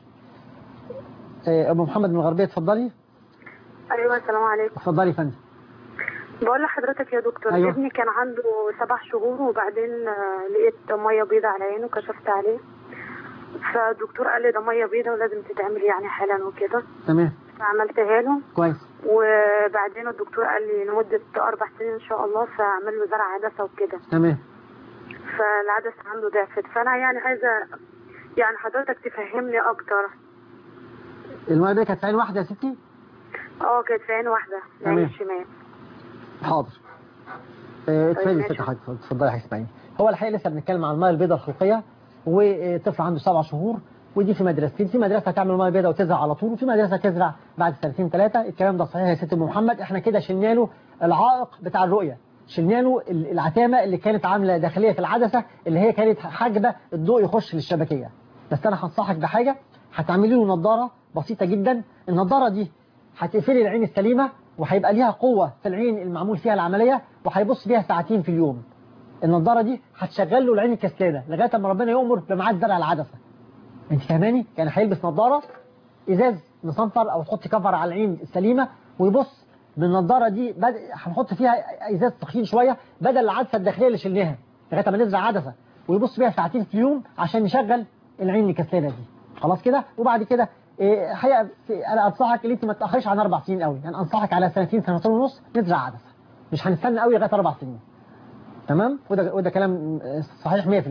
S2: آه، ابو محمد من الغربيه اتفضلي
S9: ايوه السلام عليكم
S2: اتفضلي يا فندم.
S9: بقول لحضرتك يا دكتور
S2: أيوة.
S9: ابني كان عنده سبع شهور وبعدين آه، لقيت ميه بيضة على عينه كشفت عليه فالدكتور قال لي ده ميه بيضة ولازم تتعمل يعني حالا وكده
S2: تمام
S9: ف
S11: فعملتها له
S2: كويس
S11: وبعدين الدكتور قال لي لمدة أربع سنين إن شاء الله فأعمل له زرع عدسة وكده
S2: تمام
S11: فالعدسة عنده ضعفت فأنا يعني عايزة يعني حضرتك تفهمني أكتر
S2: الميه دي كانت في عين واحده يا ستي
S11: اه كانت في عين واحدة العين
S2: تمام.
S11: الشمال
S2: حاضر آه، اتفضلي
S11: ماشي.
S2: ست حاجة اتفضلي يا حاج اسماعيل هو الحقيقه لسه بنتكلم عن الميه البيضاء الخلقيه وطفل عنده سبع شهور ودي في مدرستين في مدرسه تعمل ميه بيضاء وتزرع على طول وفي مدرسه تزرع بعد سنتين ثلاثه الكلام ده صحيح يا ست ام محمد احنا كده شلنا له العائق بتاع الرؤيه شلنا له ال- العتامه اللي كانت عامله داخليه في العدسه اللي هي كانت حاجبه الضوء يخش للشبكيه بس انا هنصحك بحاجه هتعملي له نظاره بسيطه جدا النظاره دي هتقفلي العين السليمه وهيبقى ليها قوه في العين المعمول فيها العمليه وهيبص بيها ساعتين في اليوم النضاره دي هتشغل له العين الكسلانه لغايه ما ربنا يؤمر بميعاد زرع العدسه انت فاهماني يعني هيلبس نضاره ازاز مصنفر او تحطي كفر على العين السليمه ويبص بالنضاره دي بد... هنحط فيها ازاز تخين شويه بدل العدسه الداخليه اللي شلناها لغايه ما نزرع عدسه ويبص بيها ساعتين في اليوم عشان يشغل العين الكسلانه دي خلاص كده وبعد كده إيه، حقيقه في- انا انصحك ان انت ما تاخرش عن اربع سنين قوي يعني انصحك على سنتين سنتين ونص نزرع عدسه مش هنستنى قوي لغايه اربع سنين تمام وده وده كلام آه، صحيح 100%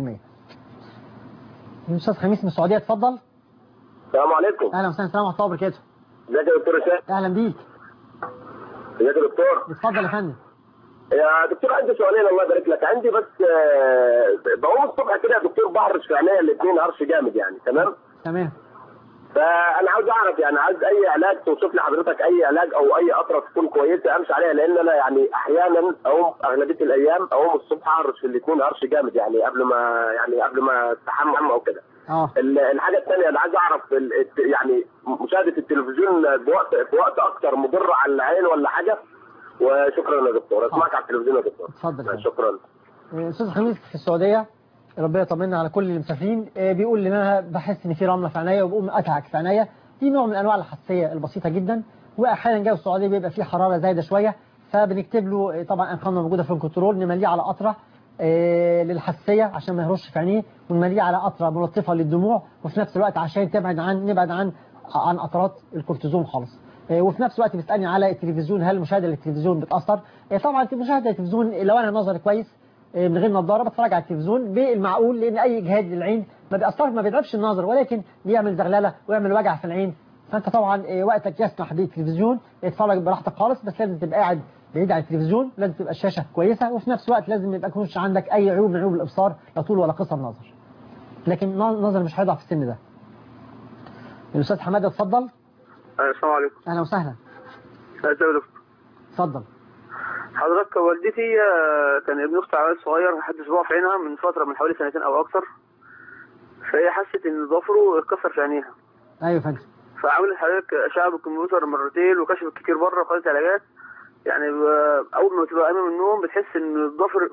S2: الاستاذ خميس من السعوديه اتفضل
S12: السلام عليكم
S2: اهلا وسهلا السلام ورحمه الله وبركاته
S12: ازيك يا دكتور هشام
S2: اهلا بيك
S12: ازيك يا دكتور
S2: اتفضل يا فندم
S12: يا دكتور عندي سؤالين الله يبارك لك عندي بس آه، بقوم الصبح كده يا دكتور بحرش في عينيا الاثنين هرش جامد يعني تمام
S2: تمام
S12: فانا عاوز اعرف يعني عايز اي علاج توصف لي حضرتك اي علاج او اي قطره تكون كويسه امشي عليها لان انا يعني احيانا اقوم اغلبيه الايام اقوم الصبح اهرش في الاثنين هرش جامد يعني قبل ما يعني قبل ما استحمى او كده
S2: اه
S12: ال- الحاجه الثانيه اللي عايز اعرف ال- الت- يعني مشاهده التلفزيون بوقت في وقت اكتر مضر على العين ولا حاجه وشكرا يا دكتور اسمعك على التلفزيون يا دكتور
S2: اتفضل يا فندم.
S12: شكرا
S2: آه، استاذ خميس في السعوديه ربنا يطمنا على كل المسافرين آه، بيقول لي ان انا بحس ان في رمله في عينيا وبقوم اتعك في عينيا دي نوع من انواع الحساسيه البسيطه جدا واحيانا جاي السعوديه بيبقى فيه حراره زايده شويه فبنكتب له آه، طبعا ارقامنا موجوده في الكنترول نمليه على قطره آه، للحساسيه عشان ما يهرش في عينيه ونمليه على قطره ملطفه للدموع وفي نفس الوقت عشان تبعد عن نبعد عن عن قطرات الكورتيزون خالص آه، وفي نفس الوقت بيسالني على التلفزيون هل مشاهده التلفزيون بتاثر آه، طبعا مشاهده التلفزيون لو انا نظري كويس آه، من غير نظاره بتفرج على التلفزيون بالمعقول لان اي اجهاد للعين ما بيأثر ما بيضعفش النظر ولكن بيعمل زغلله ويعمل وجع في العين فانت طبعا آه، وقتك يسمح بالتلفزيون اتفرج براحتك خالص بس لازم تبقى قاعد بعيد عن التلفزيون لازم تبقى الشاشه كويسه وفي نفس الوقت لازم ما يبقاش عندك اي عيوب من عيوب الابصار لا طول ولا قصر نظر لكن النظر مش هيضعف في السن ده الاستاذ حماده اتفضل
S13: السلام عليكم
S2: اهلا وسهلا
S13: ازيك يا دكتور
S2: اتفضل
S13: حضرتك والدتي آه، كان ابن اختي عيل صغير حد اسبوع في عينها من فتره من حوالي سنتين او اكثر فهي حست ان ضفره اتكسر في عينيها
S2: ايوه يا فندم
S13: فعملت حضرتك اشعه بالكمبيوتر مرتين وكشفت كتير بره وخدت علاجات يعني ب- اول ما تبقى قايمه من النوم بتحس ان الضفر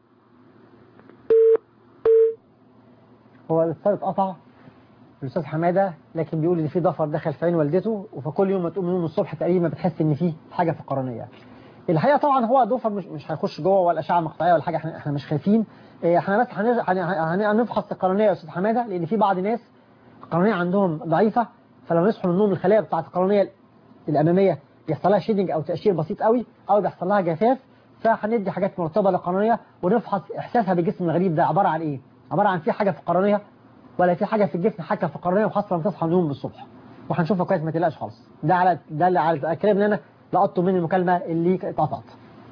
S2: هو الاتصال اتقطع الاستاذ حماده لكن بيقول ان في ضفر دخل في عين والدته فكل يوم ما تقوم من النوم الصبح تقريبا بتحس ان في حاجه في القرنيه الحقيقه طبعا هو ضفر مش مش هيخش جوه ولا اشعه مقطعيه ولا حاجه احنا احنا مش خايفين إيه، احنا بس هنر- هن- هن- هنفحص القرنيه يا استاذ حماده لان في بعض الناس القرنيه عندهم ضعيفه فلما يصحوا من النوم الخلايا بتاعت القرنيه الاماميه بيحصل لها شيدنج او تقشير بسيط قوي او بيحصل لها جفاف فهندي حاجات مرتبه للقرنيه ونفحص احساسها بالجسم الغريب ده عباره عن ايه عباره عن في حاجه في القرنيه ولا في حاجه في الجسم حاجه في القرنيه وخاصه لما تصحى من النوم الصبح وهنشوفها كويس ما تقلقش خالص ده على ده اللي على الكلام اللي انا لقطته من المكالمه اللي اتقطعت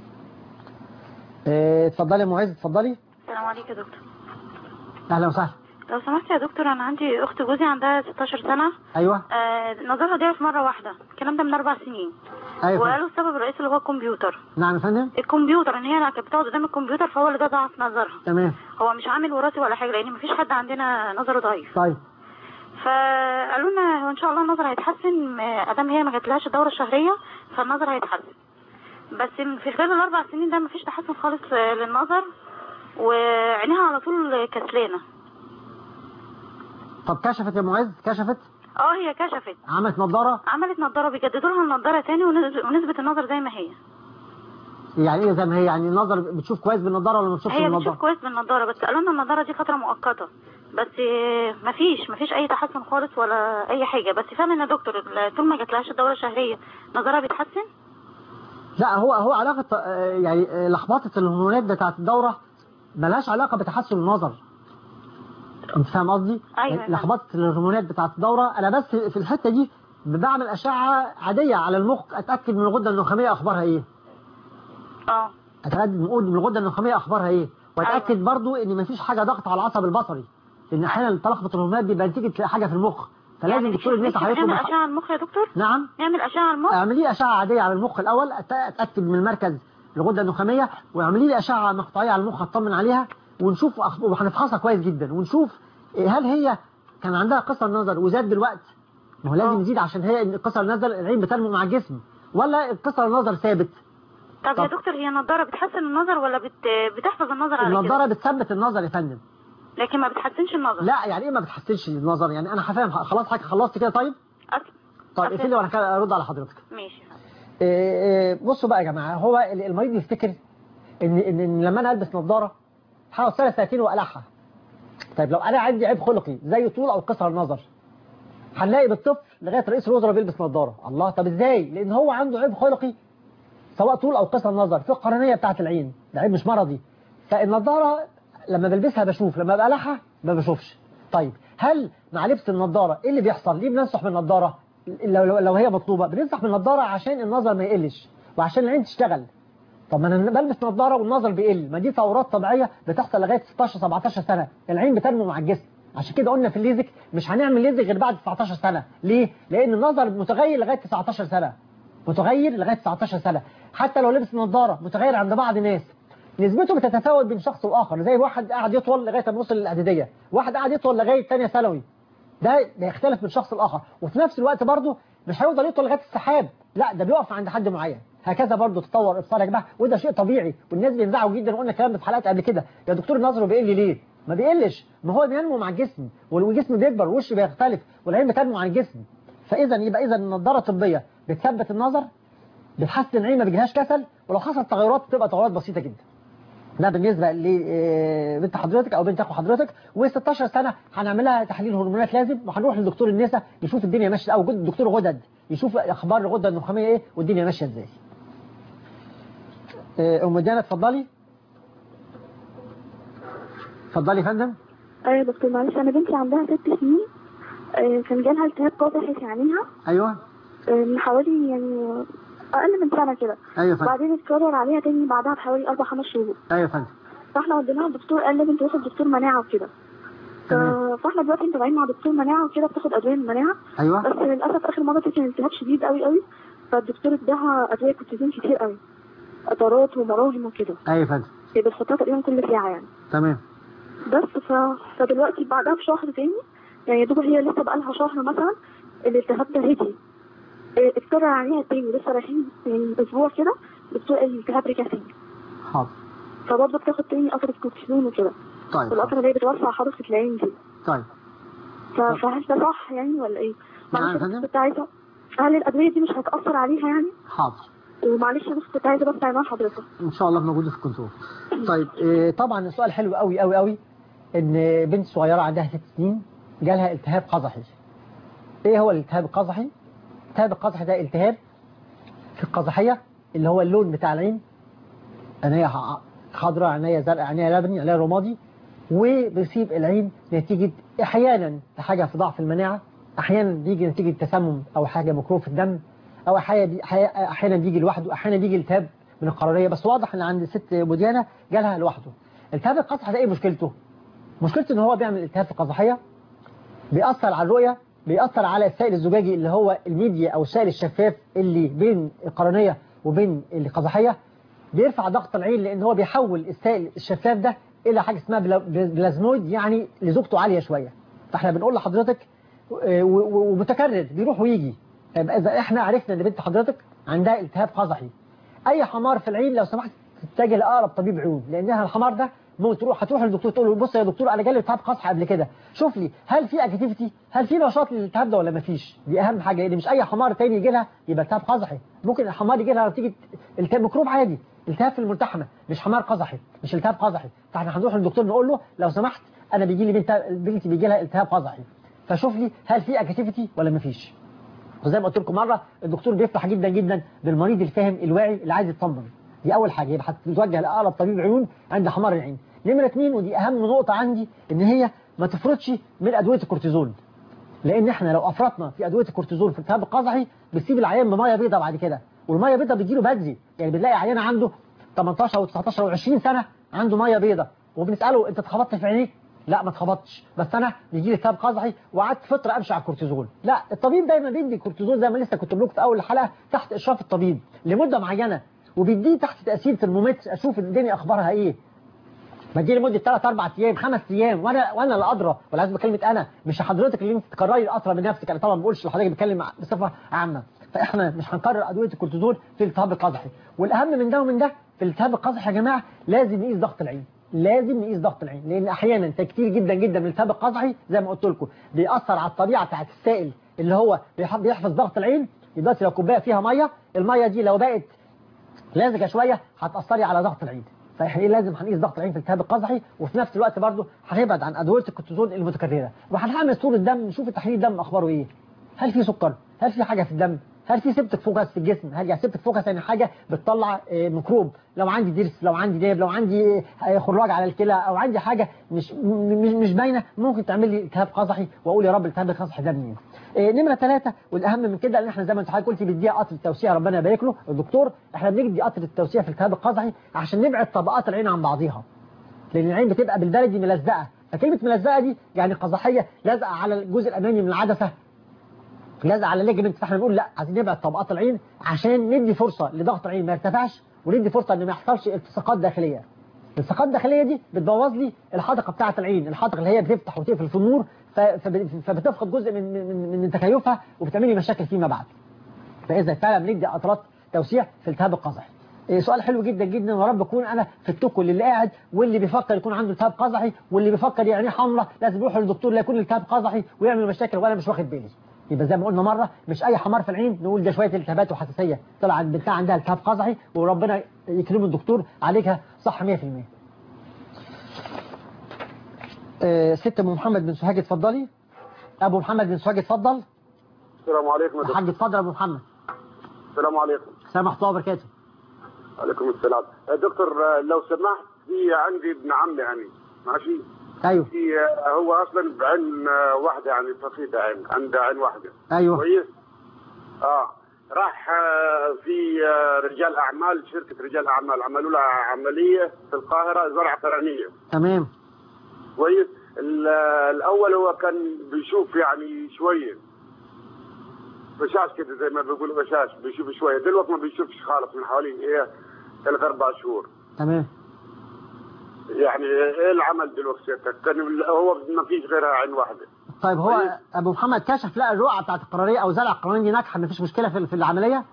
S2: اه، اتفضلي يا معز اتفضلي
S10: السلام عليكم يا دكتور
S2: اهلا وسهلا
S10: لو سمحت يا دكتور انا عندي اخت جوزي عندها 16 سنه
S2: ايوه
S10: آه نظرها ضعف مره واحده الكلام ده من اربع سنين
S2: ايوه
S10: وقالوا السبب الرئيسي اللي هو الكمبيوتر
S2: نعم يا فندم
S10: الكمبيوتر ان هي كانت بتقعد قدام الكمبيوتر فهو اللي ده ضعف نظرها
S2: تمام
S10: هو مش عامل وراثي ولا حاجه لان مفيش حد عندنا نظره ضعيف
S2: طيب
S10: فقالوا لنا هو ان شاء الله النظر هيتحسن آه، ادام هي ما جاتلهاش الدوره الشهريه فالنظر هيتحسن بس في خلال الاربع سنين ده مفيش تحسن خالص آه، للنظر وعينيها على طول كسلانه
S2: طب كشفت يا معز كشفت
S10: اه هي كشفت
S2: عملت نظاره
S10: عملت نظاره بيجددوا لها النضاره تاني ونز- ونسبه النظر زي ما هي
S2: يعني ايه زي ما هي يعني النظر بتشوف كويس بالنظاره ولا ما بتشوفش
S10: هي
S2: بالنظاره
S10: بتشوف كويس بالنضاره بس قالوا لنا النضاره دي فتره مؤقته
S14: بس آه، مفيش مفيش اي تحسن خالص ولا اي حاجه بس فعلا يا دكتور ال- طول ما جاتلهاش الدوره الشهريه نظرها بيتحسن
S2: لا هو هو علاقة آه، يعني آه، لخبطة الهرمونات بتاعت الدورة ملهاش علاقة بتحسن النظر انت فاهم قصدي؟
S14: أيوة.
S2: يعني لخبطة الهرمونات بتاعت الدورة انا بس في الحتة دي بعمل اشعة عادية على المخ اتأكد من الغدة النخامية اخبارها ايه
S14: اه
S2: اتأكد من من الغدة النخامية اخبارها ايه واتأكد برضو ان مفيش حاجة ضغط على العصب البصري لان احيانا تلخبط الهرمونات بيبقى نتيجة حاجة في المخ فلازم دكتور النساء هيطلب
S14: نعمل
S2: مح-
S14: اشعه على المخ يا دكتور
S2: نعم
S14: نعمل اشعه على المخ
S2: اعملي اشعه عاديه على المخ الاول أت- اتاكد من المركز الغده النخاميه واعملي لي اشعه مقطعيه على المخ اطمن عليها ونشوف أخ- وهنفحصها كويس جدا ونشوف إيه هل هي كان عندها قصر نظر وزاد دلوقتي ما هو لازم يزيد عشان هي إن قصر النظر العين بتنمو مع الجسم ولا قصر النظر ثابت
S14: طب يا
S2: طب.
S14: دكتور هي النضاره بتحسن النظر ولا بت... بتحفظ النظر على
S2: النظاره
S14: كده
S2: بتثبت النظر يا فندم
S14: لكن ما بتحسنش النظر
S2: لا يعني ايه ما بتحسنش النظر يعني انا هفهم خلاص حضرتك خلصت كده طيب طيب اقفلي وانا كده ارد على حضرتك
S14: ماشي
S2: إيه إيه بصوا بقى يا جماعه هو المريض يفتكر ان ان, إن لما انا البس نظاره هقعد سنه سنتين واقلعها طيب لو انا عندي عيب خلقي زي طول او قصر النظر هنلاقي بالطفل لغايه رئيس الوزراء بيلبس نظاره الله طب ازاي لان هو عنده عيب خلقي سواء طول او قصر نظر في القرنيه بتاعه العين ده عيب مش مرضي فالنظاره لما بلبسها بشوف لما بقلعها ما بشوفش طيب هل مع لبس النظاره ايه اللي بيحصل ليه بننصح بالنظاره لو, لو, لو هي مطلوبه بننصح بالنظاره عشان النظر ما يقلش وعشان العين تشتغل طب ما انا بلبس نظاره والنظر بيقل ما دي ثورات طبيعيه بتحصل لغايه 16 17 سنه العين بتنمو مع الجسم عشان كده قلنا في الليزك مش هنعمل ليزك غير بعد 19 سنه ليه لان النظر متغير لغايه 19 سنه متغير لغايه 19 سنه حتى لو لبس نظاره متغير عند بعض الناس نسبته بتتفاوت بين شخص واخر زي واحد قاعد يطول لغايه ما يوصل للاعداديه واحد قاعد يطول لغايه ثانيه ثانوي ده بيختلف من شخص لاخر وفي نفس الوقت برضه مش هيفضل يطول لغايه السحاب لا ده بيقف عند حد معين هكذا برضه تطور ابصار يا جماعه وده شيء طبيعي والناس بينزعوا جدا وقلنا الكلام ده في حلقات قبل كده يا دكتور نظره بيقل ليه ما بيقلش ما هو بينمو مع الجسم والجسم بيكبر والوش بيختلف والعين بتنمو عن الجسم فاذا يبقى اذا النضاره الطبيه بتثبت النظر بتحسن العين ما بيجيهاش كسل ولو حصل تغيرات بتبقى تغيرات بسيطه جدا ده بالنسبه لبنت حضرتك او بنت اخو حضرتك و16 سنه هنعملها تحليل هرمونات لازم وهنروح لدكتور النساء يشوف الدنيا ماشيه او دكتور غدد يشوف اخبار الغده النخاميه ايه والدنيا ماشيه ازاي آه، ام ديانا اتفضلي اتفضلي يا فندم
S15: ايوه يا دكتور معلش انا بنتي عندها ست سنين آه، كان جالها التهاب قاطع في عينيها
S2: ايوه
S15: آه، من حوالي يعني اقل من سنه كده
S2: ايوه يا فندم
S15: بعدين اتكرر عليها تاني بعدها بحوالي اربع خمس شهور
S2: ايوه يا فندم
S15: فاحنا وديناها الدكتور قال لازم تروح لدكتور مناعه وكده ف- فاحنا دلوقتي متابعين مع دكتور مناعه وكده بتاخد ادويه للمناعه
S2: ايوه
S15: بس للاسف اخر مره كان التهاب شديد قوي قوي فالدكتور اداها ادويه كورتيزون كتير قوي قطرات ومراهم وكده
S2: ايوه يا فندم
S15: هي بتحطها تقريبا كل ساعه يعني
S2: تمام
S15: بس ف... فدلوقتي بعدها بشهر تاني يعني يا دوب هي لسه بقالها شهر مثلا الالتهاب ده هدي اه، اتكرر عليها تاني لسه رايحين يعني اسبوع كده الدكتور قال الالتهاب رجع تاني
S2: حاضر
S15: فبرضه بتاخد تاني قطرة كورتيزون وكده
S2: طيب
S15: والقطرة اللي هي بتوسع حركة العين دي
S2: طيب
S15: ف... فهل ده صح يعني ولا ايه؟
S2: نعم
S15: معلش
S2: يا
S15: بس
S2: فندم.
S15: كنت عايزة هل الأدوية دي مش هتأثر عليها يعني؟
S2: حاضر
S15: ومعلش بس كنت عايزة بس عنوان حضرتك
S2: ان شاء الله موجوده في الكنترول طيب إيه، طبعا السؤال حلو قوي قوي قوي ان بنت صغيره عندها ست سنين جالها التهاب قزحي ايه هو الالتهاب القزحي الالتهاب القزحي ده التهاب في القزحيه اللي هو اللون بتاع العين عينيا ح- خضراء عينيا زرقاء عينيا لبني عينيا رمادي وبيصيب العين نتيجه احيانا لحاجه في ضعف المناعه احيانا بيجي نتيجه تسمم او حاجه ميكروب في الدم او احيانا احيانا بيجي لوحده احيانا بيجي التهاب من القراريه بس واضح ان عند الست مديانه جالها لوحده التهاب القزح ده ايه مشكلته مشكلته ان هو بيعمل التهاب في القزحيه بيأثر على الرؤيه بيأثر على السائل الزجاجي اللي هو الميديا او السائل الشفاف اللي بين القرنيه وبين القزحيه بيرفع ضغط العين لان هو بيحول السائل الشفاف ده الى حاجه اسمها بلا- بلازمويد يعني لزوجته عاليه شويه فاحنا بنقول لحضرتك آه، و- و- ومتكرر بيروح ويجي يبقى اذا احنا عرفنا ان بنت حضرتك عندها التهاب قزحي اي حمار في العين لو سمحت تتجه لاقرب طبيب عيون لانها الحمار ده ممكن تروح هتروح للدكتور تقول له بص يا دكتور انا جالي التهاب قزحي قبل كده شوف لي هل في اكتيفيتي هل في نشاط للالتهاب ده ولا ما فيش دي اهم حاجه لان مش اي حمار تاني يجي لها يبقى التهاب قزحي ممكن الحمار يجي لها نتيجه التهاب ميكروب عادي التهاب في الملتحمه مش حمار قزحي مش التهاب قزحي فاحنا هنروح للدكتور نقول له لو سمحت انا بيجي لي بنت بنتي بيجي لها التهاب قزحي فشوف لي هل في اكتيفيتي ولا ما فيش وزي ما قلت لكم مره الدكتور بيفرح جدا جدا بالمريض الفاهم الواعي اللي عايز يطمن دي اول حاجه يبقى هتتوجه لاقرب طبيب عيون عند حمار العين نمره اثنين ودي اهم نقطه عندي ان هي ما تفرطش من ادويه الكورتيزون لان احنا لو افرطنا في ادويه الكورتيزون في التهاب القزحي بتسيب العيان بميه بيضاء بعد كده والميه بيضاء بتجيله بدري يعني بنلاقي عيان عنده 18 او 19 او 20 سنه عنده ميه بيضاء وبنساله انت اتخبطت في عينيك لا ما اتخبطتش بس انا بيجي لي التهاب قزحي وقعدت فتره امشي على الكورتيزون لا الطبيب دايما بيدي الكورتيزون زي ما لسه كنت بقول في اول الحلقه تحت اشراف الطبيب لمده معينه وبيديه تحت تاثير ترمومتر اشوف الدنيا اخبارها ايه بدي لمده 3 4 ايام 5 ايام وانا وانا اللي ادرى ولا عايز بكلمه انا مش حضرتك اللي انت تقرري الاسرى بنفسك انا طبعا ما بقولش لحضرتك بتكلم بصفه عامه فاحنا مش هنكرر ادويه الكورتيزون في الالتهاب القزحي والاهم من ده ومن ده في الالتهاب القزحي يا جماعه لازم نقيس ضغط العين لازم نقيس ضغط العين لان احيانا كتير جدا جدا من الالتهاب القزحي زي ما قلت لكم بيأثر على الطبيعه بتاعت السائل اللي هو بيحفظ ضغط العين دلوقتي لو كوبايه فيها ميه الميه دي لو بقت لازجه شويه هتاثري على ضغط العين فاحنا لازم هنقيس ضغط العين في الالتهاب القزحي وفي نفس الوقت برضه هنبعد عن ادويه الكورتيزون المتكرره وهنعمل صوره دم نشوف تحليل الدم اخباره ايه هل في سكر هل في حاجه في الدم هل في سبتك فوكس في الجسم هل يعني سبتك فوكس يعني حاجه بتطلع ميكروب لو عندي ضرس لو عندي ديب لو عندي خراج على الكلى او عندي حاجه مش مش مش باينه ممكن تعمل لي التهاب قزحي واقول يا رب الالتهاب القزحي ده منين نمره ثلاثة والاهم من كده ان احنا زي ما انت حضرتك قلتي بنديها قطر التوسيع ربنا يبارك له الدكتور احنا بندي قطر التوسيع في الالتهاب القزحي عشان نبعد طبقات العين عن بعضيها لان العين بتبقى بالبلدي ملزقه فكلمه ملزقه دي يعني قزحيه لازقه على الجزء الامامي من العدسه لازقه على الليجمنت فاحنا بنقول لا عايزين نبعد طبقات العين عشان ندي فرصه لضغط العين ما يرتفعش وندي فرصه ان ما يحصلش التصاقات داخليه الالتصاقات الداخليه دي بتبوظ لي الحدقه بتاعه العين الحدقه اللي هي بتفتح وتقفل في النور فبتفقد جزء من من, من تكيفها وبتعمل لي مشاكل فيما بعد فاذا فعلا بندي قطرات توسيع في التهاب القزحي سؤال حلو جدا جدا ويا رب اكون انا في التوكل اللي قاعد واللي بيفكر يكون عنده التهاب قزحي واللي بيفكر يعني حمراء لازم يروح للدكتور لا يكون التهاب قزحي ويعمل مشاكل وانا مش واخد بالي يبقى زي ما قلنا مرة مش أي حمار في العين نقول ده شوية التهابات وحساسية طلع بنتها عندها التهاب قزحي وربنا يكرمه الدكتور عليها صح 100% أه ست أم محمد بن سوهاج اتفضلي أبو محمد بن سوهاج اتفضل
S16: السلام عليكم يا
S2: حاج اتفضل أبو محمد
S16: السلام عليكم
S2: السلام ورحمة الله وبركاته
S16: عليكم السلام يا دكتور لو سمحت في عندي ابن عمي يعني ماشي
S2: ايوه
S16: في هو اصلا بعين واحده يعني فقيده عين عنده عين واحده
S2: ايوه
S16: كويس اه راح في رجال اعمال شركه رجال اعمال عملوا له عمليه في القاهره زرع قرنيه
S2: تمام
S16: كويس الاول هو كان بيشوف يعني شويه بشاش كده زي ما بيقولوا بشاش بيشوف شويه دلوقتي ما بيشوفش خالص من حوالي ايه ثلاث اربع شهور
S2: تمام
S16: يعني ايه العمل دلوقتي كان هو ما فيش غيرها عين واحده
S2: طيب هو ابو محمد كشف لقى الرقعه بتاعت القرنيه او زرع القرنيه دي ناجحه ما فيش مشكله في في العمليه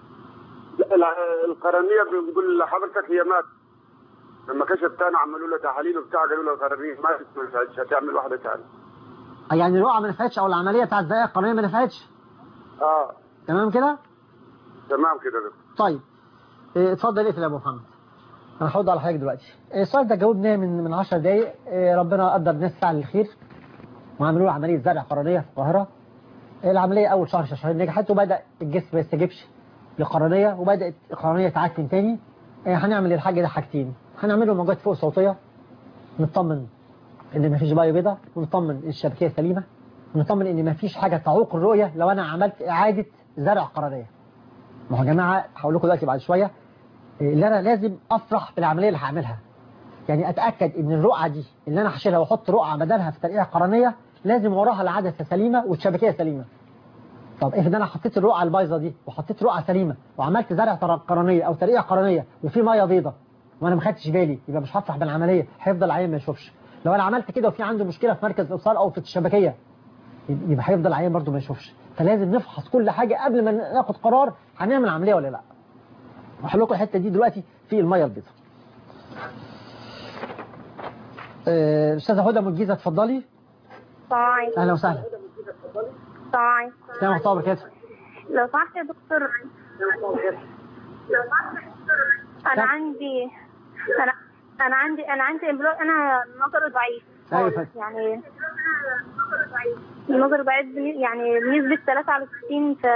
S16: لا القرنيه بنقول لحضرتك هي مات لما كشف تاني عملوا له تحاليل وبتاع قالوا له القرنيه ماتت ما نفعتش هتعمل واحده ثانيه
S2: يعني الرقعه ما نفعتش او العمليه بتاعت زرع القرنيه ما نفعتش
S16: اه
S2: تمام كده
S16: تمام كده دكتور
S2: طيب اه اتفضل اقفل يا ابو محمد انا هرد على حضرتك دلوقتي السؤال ده جاوبناه من من 10 دقايق ربنا قدر الناس فعل الخير وعملوا له عمليه زرع قرنيه في القاهره العمليه اول شهر شهرين نجحت وبدا الجسم ما يستجيبش للقرنيه وبدات القرنيه تعتم تاني هنعمل الحاجه ده حاجتين هنعمل له موجات فوق صوتيه نطمن ان ما فيش بايو بيضاء ونطمن ان الشبكيه سليمه ونطمن ان ما فيش حاجه تعوق الرؤيه لو انا عملت اعاده زرع قرنيه ما هو يا جماعه هقول لكم دلوقتي بعد شويه اللي انا لازم افرح بالعمليه اللي هعملها يعني اتاكد ان الرقعه دي اللي انا هشيلها واحط رقعه بدلها في ترقيع قرنيه لازم وراها العدسه سليمه والشبكيه سليمه طب افرض انا حطيت الرقعه البايظه دي وحطيت رقعه سليمه وعملت زرع قرنيه او ترقيع قرنيه وفي ميه بيضه وانا ما خدتش بالي يبقى مش هفرح بالعمليه هيفضل العيان ما يشوفش لو انا عملت كده وفي عنده مشكله في مركز الاوصال او في الشبكيه يبقى هيفضل العيان برده ما يشوفش فلازم نفحص كل حاجه قبل ما ناخد قرار هنعمل عمليه ولا لا وهقول لكم الحته دي دلوقتي في الميه البيضاء استاذه هدى من الجيزه اتفضلي
S17: طيب
S2: اهلا وسهلا
S17: طيب
S2: السلام ورحمه الله وبركاته
S17: لو سمحت يا دكتور انا عندي انا انا عندي انا عندي امبلو انا نظري ضعيف
S2: أيوة
S17: خالص يعني النظر بعيد بن- يعني بنسبة 3 على 60 ف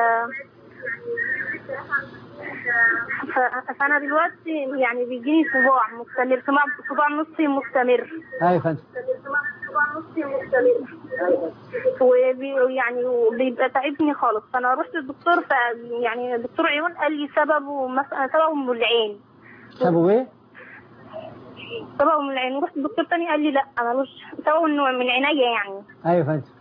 S17: ف- فأنا دلوقتي يعني بيجيني صداع مستمر صداع صداع نصي مستمر
S2: ايوه يا فندم
S17: وبي يعني بيبقى تعبني خالص فانا رحت للدكتور ف يعني الدكتور عيون قال لي سببه مثلا سببه من العين
S2: سببه ايه؟
S17: سببه من العين ورحت للدكتور تاني قال لي لا ملوش سببه انه من عينيا يعني
S2: ايوه يا فندم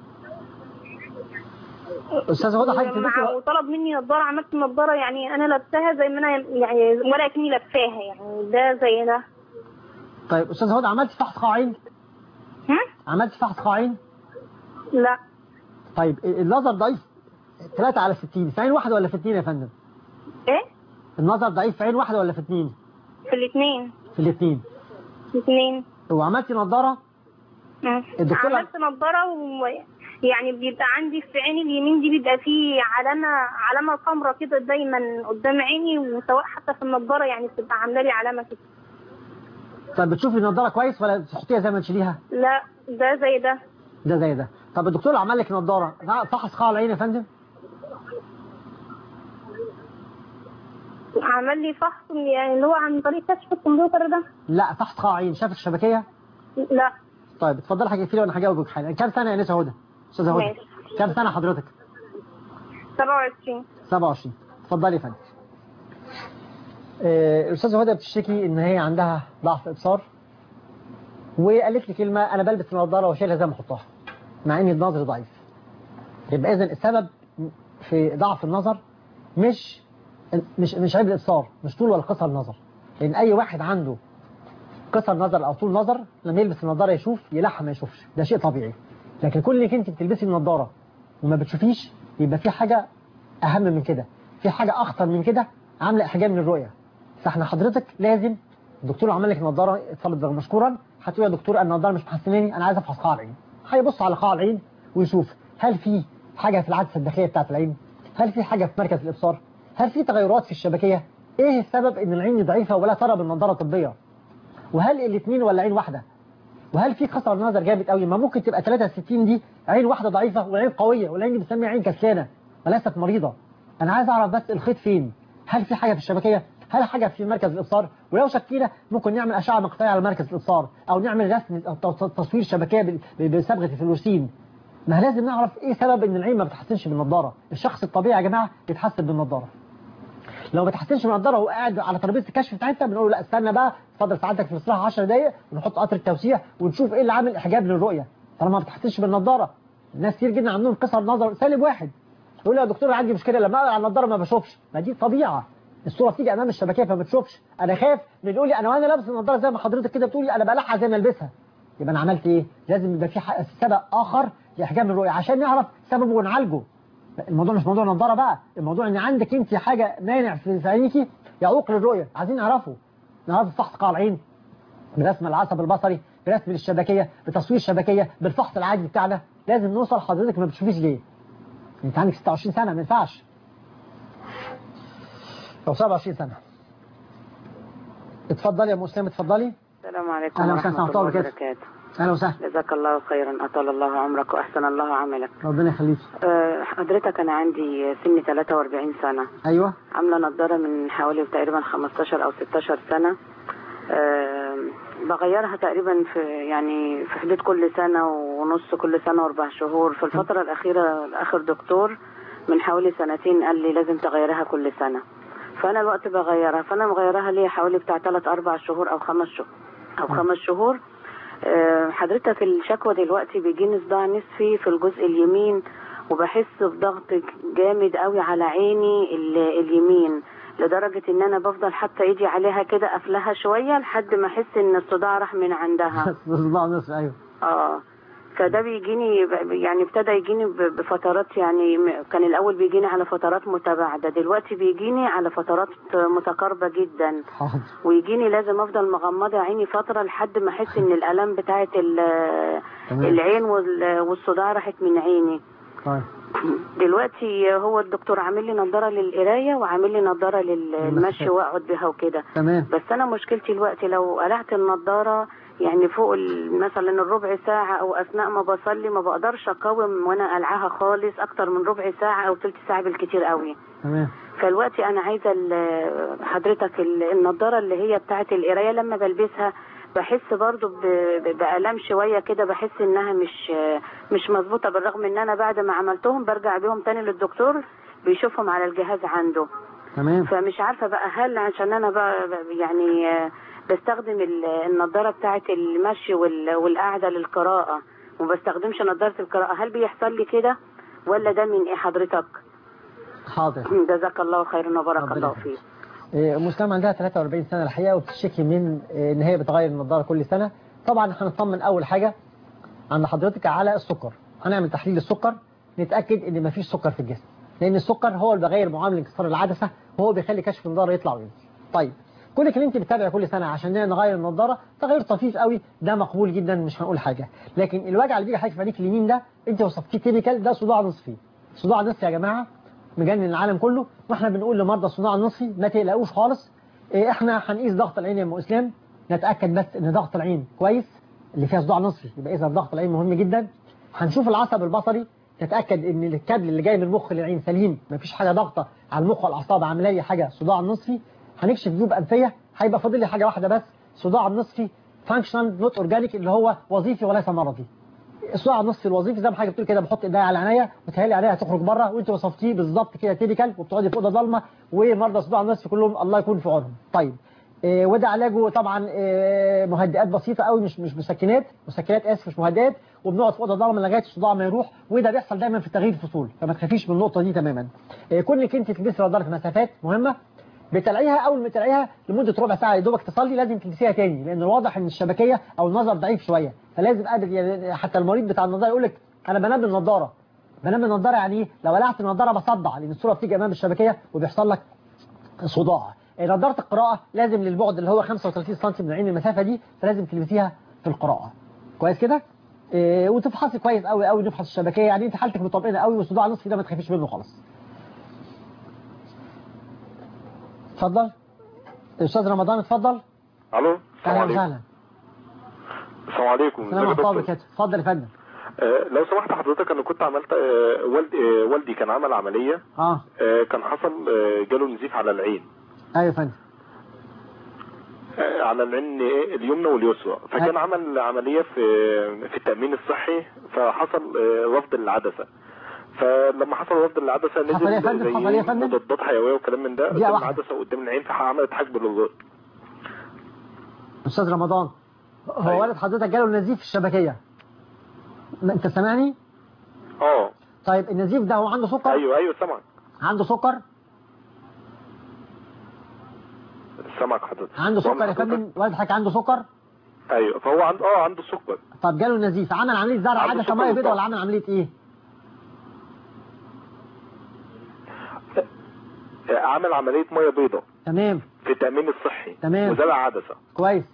S2: استاذ هدى حضرتك
S17: مع-
S2: تلبسي
S17: وطلب مني نظاره عملت نظاره يعني انا لابساها زي ما انا يعني ولا كني لابساها يعني ده زي ده
S2: طيب استاذ هدى عملت فحص قاعين؟ عملت فحص قاعين؟
S17: لا
S2: طيب النظر ضعيف 3 على 60 في عين واحده ولا في اثنين يا فندم؟
S17: ايه
S2: النظر ضعيف في عين واحده ولا في اثنين؟
S17: في الاثنين
S2: في الاثنين
S17: الاثنين
S2: وعملتي نظاره الدكتور
S17: عملت نظاره و يعني بيبقى عندي في عيني اليمين دي بيبقى فيه علامه علامه حمراء كده دايما قدام عيني وسواء حتى في النظاره يعني بتبقى عامله لي علامه كده
S2: طيب بتشوفي النضاره كويس ولا تحطيها زي ما تشيليها؟
S17: لا ده زي ده
S2: ده زي ده طب الدكتور عمل لك نضاره فحص قاع العين يا فندم؟
S17: عمل لي فحص يعني اللي هو عن طريق كشف الكمبيوتر ده
S2: لا فحص قاع عين شاف الشبكيه؟
S17: لا
S2: طيب اتفضلي حاجه لي وانا هجاوبك حالا كام سنه يا نسا هدى؟ استاذه هدى
S17: ماشي.
S2: كام سنه حضرتك؟
S17: 27
S2: 27 اتفضلي يا فندم آه، الاستاذه هدى بتشتكي ان هي عندها ضعف ابصار وقالت لي كلمه انا بلبس النضاره واشيلها زي ما احطها مع ان النظر ضعيف يبقى اذا السبب في ضعف النظر مش مش مش عيب الابصار مش طول ولا قصر النظر لان اي واحد عنده قصر نظر او طول نظر لما يلبس النضاره يشوف يلحق ما يشوفش ده شيء طبيعي لكن كل انك انت بتلبسي النضاره وما بتشوفيش يبقى في حاجه اهم من كده في حاجه اخطر من كده عامله احجام من الرؤيه فاحنا حضرتك لازم الدكتور عمل لك نظاره اتفضل مشكورا هتقول يا دكتور انا النظاره مش محسناني انا عايز افحص قاع العين هيبص على قاع العين ويشوف هل في حاجه في العدسه الداخليه بتاعه العين هل في حاجه في مركز الابصار هل في تغيرات في الشبكيه ايه السبب ان العين ضعيفه ولا ترى بالنظاره الطبيه وهل الاثنين ولا عين واحده وهل في قصر نظر جامد قوي ما ممكن تبقى 63 دي عين واحده ضعيفه والعين قويه والعين دي بنسميها عين كسلانه وليست مريضه انا عايز اعرف بس الخيط فين هل في حاجه في الشبكيه هل حاجه في مركز الابصار ولو شكينا ممكن نعمل اشعه مقطعيه على مركز الابصار او نعمل رسم أو ت- تصوير شبكيه بال- ب- بصبغه الفلوسين ما لازم نعرف ايه سبب ان العين ما بتحسنش بالنضاره الشخص الطبيعي يا جماعه بيتحسن بالنضاره لو ما بتحسنش بالنضاره وهو قاعد على ترابيزه الكشف بتاعتنا بنقول له لا استنى بقى اتفضل ساعتك في الاستراحه 10 دقائق ونحط قطر التوسيع ونشوف ايه اللي عامل احجاب للرؤيه طالما ما بتحسنش بالنضاره ناس كتير جدا عندهم قصر نظر سالب واحد يقول لي يا دكتور أنا عندي مشكله لما اقعد على النضاره ما بشوفش ما دي طبيعه الصوره بتيجي امام الشبكيه فما بتشوفش انا خايف من يقول لي انا وانا لابس النضاره زي ما حضرتك كده بتقولي انا بلحق زي ما البسها يبقى انا عملت ايه لازم يبقى في ح- سبب اخر لاحجام الرؤيه عشان نعرف سببه ونعالجه الموضوع مش موضوع نظاره بقى الموضوع ان عندك انت حاجه مانع في في عينيكي يعوق للرؤيه عايزين نعرفه نعرف فحص قاع العين برسم العصب البصري برسم الشبكيه بتصوير شبكيه بالفحص العادي بتاعنا لازم نوصل حضرتك ما بتشوفيش ليه انت عندك 26 سنه ما ينفعش او 27 سنه اتفضلي يا ام اسلام اتفضلي
S18: السلام عليكم
S2: أهلا وسهلا
S18: ورحمة الله
S2: ورحمة الله
S18: وبركاته
S2: اهلا وسهلا
S18: جزاك الله خيرا أطال الله عمرك وأحسن الله عملك
S2: ربنا يخليك
S18: أه، حضرتك أنا عندي سن 43 سنة
S2: ايوه
S18: عاملة نظارة من حوالي تقريبا 15 أو 16 سنة أه، بغيرها تقريبا في يعني في حدود كل سنة ونص كل سنة وأربع شهور في الفترة الأخيرة آخر دكتور من حوالي سنتين قال لي لازم تغيرها كل سنة فأنا الوقت بغيرها فأنا مغيرها ليه حوالي بتاع 3 أربع شهور أو خمس شهور أو خمس شهور آه، حضرتك الشكوى دلوقتي بيجيني صداع نصفي في الجزء اليمين وبحس بضغط جامد قوي على عيني ال- اليمين لدرجة ان انا بفضل حتى ايدي عليها كده قافلاها شوية لحد ما احس ان الصداع راح من عندها
S2: صداع نصف ايوه
S18: اه فده بيجيني ب- يعني ابتدى يجيني ب- بفترات يعني م- كان الاول بيجيني على فترات متباعدة دلوقتي بيجيني على فترات متقاربة جدا
S2: حاضر
S18: ويجيني لازم افضل مغمضه عيني فتره لحد ما احس ان الالام بتاعه ال-
S2: تمام.
S18: العين وال- والصداع راحت من عيني
S2: طيب
S18: دلوقتي هو الدكتور عامل لي نظاره للقرايه وعامل لي نظاره للمشي واقعد بيها وكده
S2: تمام
S18: بس انا مشكلتي دلوقتي لو قلعت النضاره يعني فوق ال- مثلا الربع ساعة أو أثناء ما بصلي ما بقدرش أقاوم وأنا قلعاها خالص أكتر من ربع ساعة أو تلت ساعة بالكتير قوي
S2: تمام
S18: فالوقتي أنا عايزة ال- حضرتك ال- النضارة اللي هي بتاعة القراية لما بلبسها بحس برضو ب- ب- بألم شوية كده بحس إنها مش مش مظبوطة بالرغم إن أنا بعد ما عملتهم برجع بيهم تاني للدكتور بيشوفهم على الجهاز عنده
S2: تمام
S18: فمش عارفة بقى هل عشان أنا بقى بقى يعني آه، بستخدم ال- النضارة بتاعة المشي وال- والقعدة للقراءة وما بستخدمش نضارة القراءة هل بيحصل لي كده ولا ده من إيه حضرتك؟
S2: حاضر
S18: جزاك الله خيرا وبارك الله فيك
S2: إيه، ام اسلام عندها 43 سنه الحقيقه وبتشتكي من إيه، ان هي بتغير النضاره كل سنه طبعا هنطمن اول حاجه عند حضرتك على السكر هنعمل تحليل السكر نتاكد ان مفيش سكر في الجسم لان السكر هو اللي بيغير معامل انكسار العدسه وهو بيخلي كشف النضاره يطلع وينزل طيب كونك ان انت بتتابع كل سنه عشان نغير النضاره تغيير طفيف قوي ده مقبول جدا مش هنقول حاجه لكن الوجع اللي بيجي حضرتك في عينيك اليمين ده انت وصفتيه تيبيكال ده صداع نصفي صداع نصفي يا جماعه مجنن العالم كله واحنا بنقول لمرضى الصداع النصفي ما تقلقوش خالص إيه، احنا هنقيس ضغط العين يا ام اسلام نتاكد بس ان ضغط العين كويس اللي فيها صداع نصفي يبقى اذا ضغط العين مهم جدا هنشوف العصب البصري تتاكد ان الكابل اللي جاي من المخ للعين سليم مفيش حاجه ضغطه على المخ والاعصاب عامله لي حاجه صداع نصفي هنكشف جيوب انفيه هيبقى فاضل لي حاجه واحده بس صداع النصفي فانكشنال نوت اورجانيك اللي هو وظيفي وليس مرضي الصداع النصفي الوظيفي زي ما حضرتك بتقول كده بحط ايديا على عينيا وتهيألي عينيا هتخرج بره وانت وصفتيه بالظبط كده تيبيكال وبتقعدي في اوضه ضلمه ومرضى الصداع النصفي كلهم الله يكون في عونهم طيب إيه وده علاجه طبعا إيه مهدئات بسيطه قوي مش مش مسكنات مسكنات اسف مش مهدئات وبنقعد في اوضه ضلمه لغايه الصداع ما يروح وده بيحصل دايما في تغيير الفصول فما تخافيش من النقطه دي تماما إيه كونك انت تلبسي نظاره مسافات مهمه بتلاقيها اول ما تلاقيها لمده ربع ساعه يا دوبك تصلي لازم تلبسيها تاني لان الواضح ان الشبكيه او النظر ضعيف شويه فلازم قادر يعني حتى المريض بتاع النظاره يقول لك انا بنام بالنضاره بنام بالنضاره يعني ايه لو قلعت النضاره بصدع لان الصوره بتيجي امام الشبكيه وبيحصل لك صداع نظاره القراءه لازم للبعد اللي هو 35 سم من عين المسافه دي فلازم تلبسيها في القراءه كويس كده إيه وتفحصي كويس قوي قوي نفحص الشبكيه يعني انت حالتك مطمئنه قوي والصداع نصفي ده ما تخافيش منه خالص اتفضل استاذ رمضان اتفضل
S19: الو السلام
S2: اهلا
S19: عليكم
S2: وسهلا
S19: السلام عليكم
S2: السلام
S19: ازيك يا
S2: عليكم
S19: دكتور؟
S2: وبركاته اتفضل يا فندم
S19: آه، لو سمحت حضرتك انا كنت عملت آه، والدي آه، والدي كان عمل عمليه
S2: اه
S19: آه، كان حصل آه، جاله نزيف على العين
S2: ايوه يا فندم
S19: آه، على العين إيه، اليمنى واليسرى فكان عمل عمليه في في التامين الصحي فحصل آه، رفض للعدسه فلما حصل رفض للعدسه
S2: حصل إيه يا
S19: نزل
S2: فندم؟
S19: زي
S2: حصل إيه يا فندم؟
S19: مضادات حيويه وكلام من ده
S2: دقيقة
S19: قدام
S2: واحدة.
S19: العدسه قدام العين فعملت حجب للرؤيه
S2: استاذ رمضان هو والد حضرتك جاله نزيف في الشبكيه ما انت سامعني
S19: اه
S2: طيب النزيف ده هو عنده سكر
S19: ايوه ايوه سامعك
S2: عنده سكر
S19: سامعك حضرتك
S2: عنده
S19: بقول
S2: سكر يا
S19: لحضرتك-
S2: فندم والد حضرتك عنده سكر
S19: ايوه فهو عنده اه عنده سكر
S2: طب جاله نزيف عمل عمليه زرع
S19: عنده
S2: عدسه
S19: سكر
S2: ميه بيضاء
S19: وضغط.
S2: ولا عمل عمليه ايه
S19: آه، عمل عمليه ميه بيضاء
S2: تمام
S19: في التامين الصحي
S2: تمام.
S19: وزرع عدسه
S2: كويس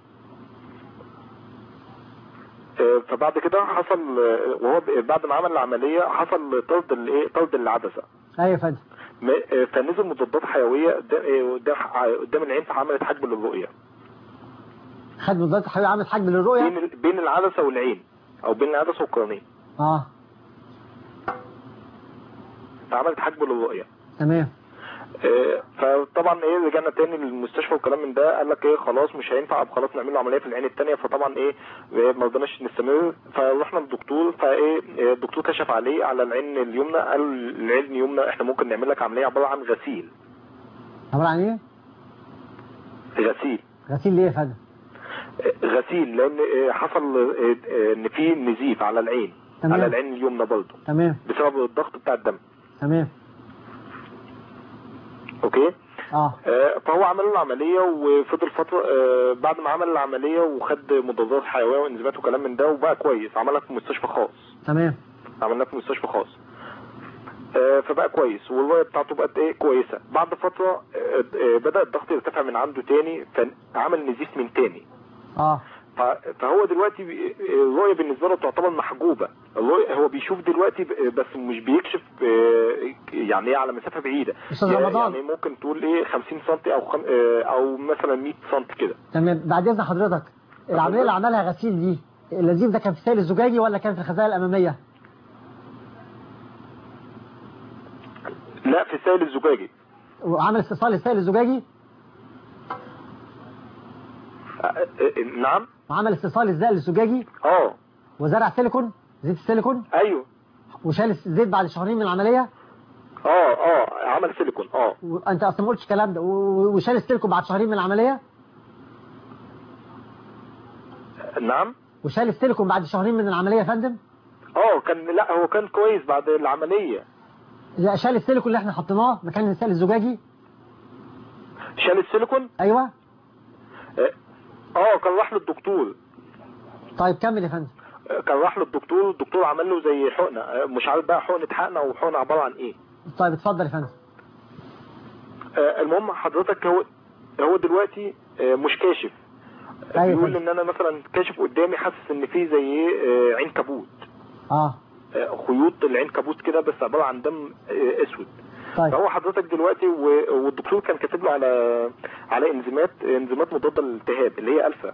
S19: آه، فبعد كده حصل آه، وهو ب- بعد ما عمل العمليه حصل طرد الايه طرد العدسه
S2: ايوه يا فندم
S19: م- آه، فنزل مضادات حيويه قدام آه، قدام قدام العين فعملت حجب للرؤيه
S2: خد مضادات حيويه عمل حجم للرؤيه
S19: بين ال- بين العدسه والعين او بين العدسه والقرنيه
S2: اه
S19: فعملت حجب للرؤيه
S2: تمام
S19: آه، فطبعا ايه رجعنا تاني للمستشفى والكلام من ده قال لك ايه خلاص مش هينفع طب خلاص نعمل له عمليه في العين الثانيه فطبعا ايه إيه، ما رضناش نستمر فرحنا للدكتور فايه إيه، الدكتور كشف عليه على العين اليمنى قال العين اليمنى احنا ممكن نعمل لك عمليه عباره عن غسيل
S2: عباره عن ايه
S19: غسيل
S2: غسيل ليه يا فندم
S19: آه، غسيل لان آه، حصل آه، آه، ان في نزيف على العين
S2: تمام.
S19: على العين اليمنى برضه
S2: تمام
S19: بسبب الضغط بتاع الدم
S2: تمام
S19: اوكي
S2: اه
S19: آه، فهو عمل له العملية وفضل فترة آه، بعد ما عمل العملية وخد مضادات حيوية وانزيمات وكلام من ده وبقى كويس عملها في مستشفى خاص
S2: تمام
S19: عملناه في مستشفى خاص آه، فبقى كويس والرؤية بتاعته بقت ايه كويسة بعد فترة آه، آه، بدأ الضغط يرتفع من عنده تاني فعمل نزيف من تاني
S2: اه
S19: ف- فهو دلوقتي بي- الرؤيه بالنسبه له تعتبر محجوبه الرؤية هو بيشوف دلوقتي ب- بس مش بيكشف آه، يعني ايه على مسافه بعيده
S2: أستاذ
S19: يعني
S2: رمضان.
S19: يعني ممكن تقول ايه 50 سم او خم... آه، او مثلا 100 سم كده
S2: تمام بعد اذن حضرتك العمليه اللي عملها غسيل دي النزيف ده كان في السائل الزجاجي ولا كان في الخزايا الاماميه
S19: لا في السائل الزجاجي
S2: وعمل استئصال للسائل الزجاجي
S19: آه، آه، نعم
S2: وعمل استئصال للسائل الزجاجي
S19: اه
S2: وزرع سيليكون زيت السيليكون
S19: ايوه
S2: وشال الزيت بعد شهرين من العمليه
S19: اه اه عمل سيليكون اه
S2: وانت اصلا ما قلتش الكلام ده و- وشال السيليكون بعد شهرين من العمليه
S19: نعم
S2: وشال السيليكون بعد شهرين من العمليه يا فندم
S19: اه كان لا هو كان كويس بعد العمليه
S2: لا، شال السيليكون اللي احنا حطيناه مكان السائل الزجاجي
S19: شال السيليكون
S2: ايوه
S19: اه آه، كان راح للدكتور
S2: طيب كمل يا فندم
S19: آه، كان راح للدكتور الدكتور عمل له زي حقنه آه، مش عارف بقى حقنه حقنه او حقنه عباره عن ايه
S2: طيب اتفضل يا فندم
S19: آه، المهم حضرتك هو هو دلوقتي آه، مش كاشف
S2: أيوة
S19: بيقول ان انا مثلا كاشف قدامي حاسس ان في زي ايه آه، عين كبوت
S2: اه
S19: آه، خيوط العين كبوت كده بس عباره عن دم آه، اسود
S2: طيب.
S19: فهو حضرتك دلوقتي و- والدكتور كان كاتب له على على انزيمات انزيمات مضاده للالتهاب اللي هي الفا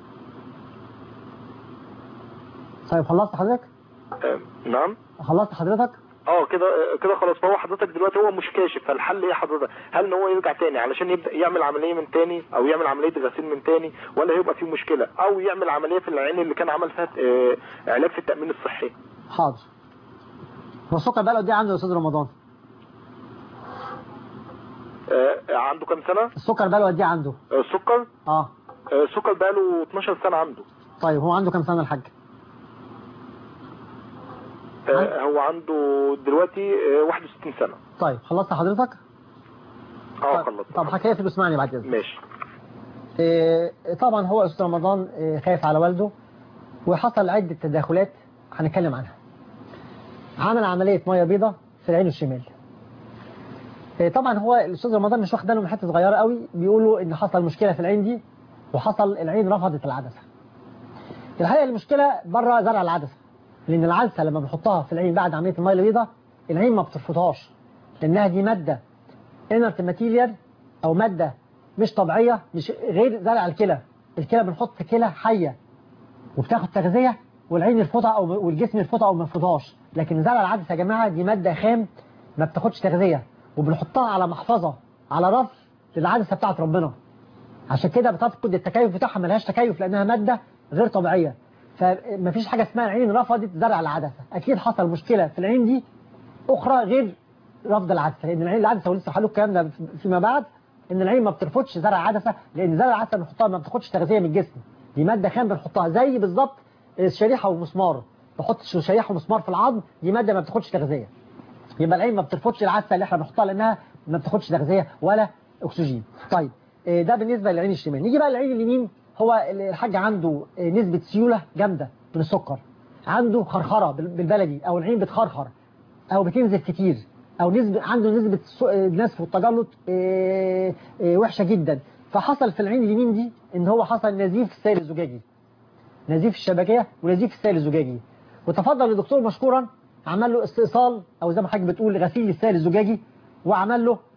S2: طيب خلصت حضرتك
S19: آه، نعم
S2: خلصت حضرتك
S19: اه كده كده خلاص فهو حضرتك دلوقتي هو مش كاشف فالحل ايه حضرتك هل ان هو يرجع تاني علشان يبدا يعمل عمليه من تاني او يعمل عمليه غسيل من تاني ولا هيبقى فيه مشكله او يعمل عمليه في العين اللي كان عمل فيها آه، علاج في التامين الصحي
S2: حاضر هو السكر بقى له قد ايه عنده يا استاذ رمضان
S19: آه، عنده كام سنه
S2: السكر بقى له قد ايه عنده
S19: آه، السكر
S2: اه
S19: آه، السكر بقاله 12 سنه عنده
S2: طيب هو عنده كام سنه الحاج
S19: آه، هو عنده دلوقتي آه، 61 سنه
S2: طيب خلصت حضرتك
S19: اه خلص
S2: طب هكيف اسمعني بعد اذنك
S19: ماشي
S2: إيه، طبعا هو استاذ رمضان إيه، خايف على والده وحصل عدة تداخلات هنتكلم عنها عمل عملية مية بيضة في العين الشمال إيه، طبعا هو الاستاذ رمضان مش واخد باله من حته صغيره قوي بيقولوا ان حصل مشكله في العين دي وحصل العين رفضت العدسه الحقيقه المشكله بره زرع العدسه لان العدسه لما بنحطها في العين بعد عمليه الميه البيضاء العين ما بترفضهاش لانها دي ماده انرت ماتيريال او ماده مش طبيعيه مش غير زرع الكلى الكلى بنحط كلى حيه وبتاخد تغذيه والعين يرفضها او والجسم يرفضها او ما يرفضهاش لكن زرع العدسه يا جماعه دي ماده خام ما بتاخدش تغذيه وبنحطها على محفظه على رف للعدسه بتاعت ربنا عشان كده بتفقد التكيف بتاعها ملهاش تكيف لانها ماده غير طبيعيه فمفيش حاجه اسمها العين رفضت زرع العدسه اكيد حصل مشكله في العين دي اخرى غير رفض العدسه لان العين العدسه ولسه هقول الكلام ده فيما بعد ان العين ما بترفضش زرع عدسه لان زرع العدسه بنحطها ما بتاخدش تغذيه من الجسم دي ماده خام بنحطها زي بالظبط الشريحه والمسمار بحط شريحه ومسمار في العظم دي ماده ما بتاخدش تغذيه يبقى العين ما بترفضش العدسه اللي احنا بنحطها لانها ما بتاخدش تغذيه ولا اكسجين طيب إيه ده بالنسبه للعين الشمال نيجي بقى للعين اليمين هو الحاج عنده إيه نسبه سيوله جامده من السكر عنده خرخره بالبلدي او العين بتخرخر او بتنزف كتير او نسبة عنده نسبة النسف والتجلط إيه إيه وحشة جدا فحصل في العين اليمين دي ان هو حصل نزيف في السائل الزجاجي نزيف في الشبكية ونزيف في السائل الزجاجي وتفضل الدكتور مشكورا عمل له استئصال او زي ما حضرتك بتقول غسيل للسائل الزجاجي وعمل له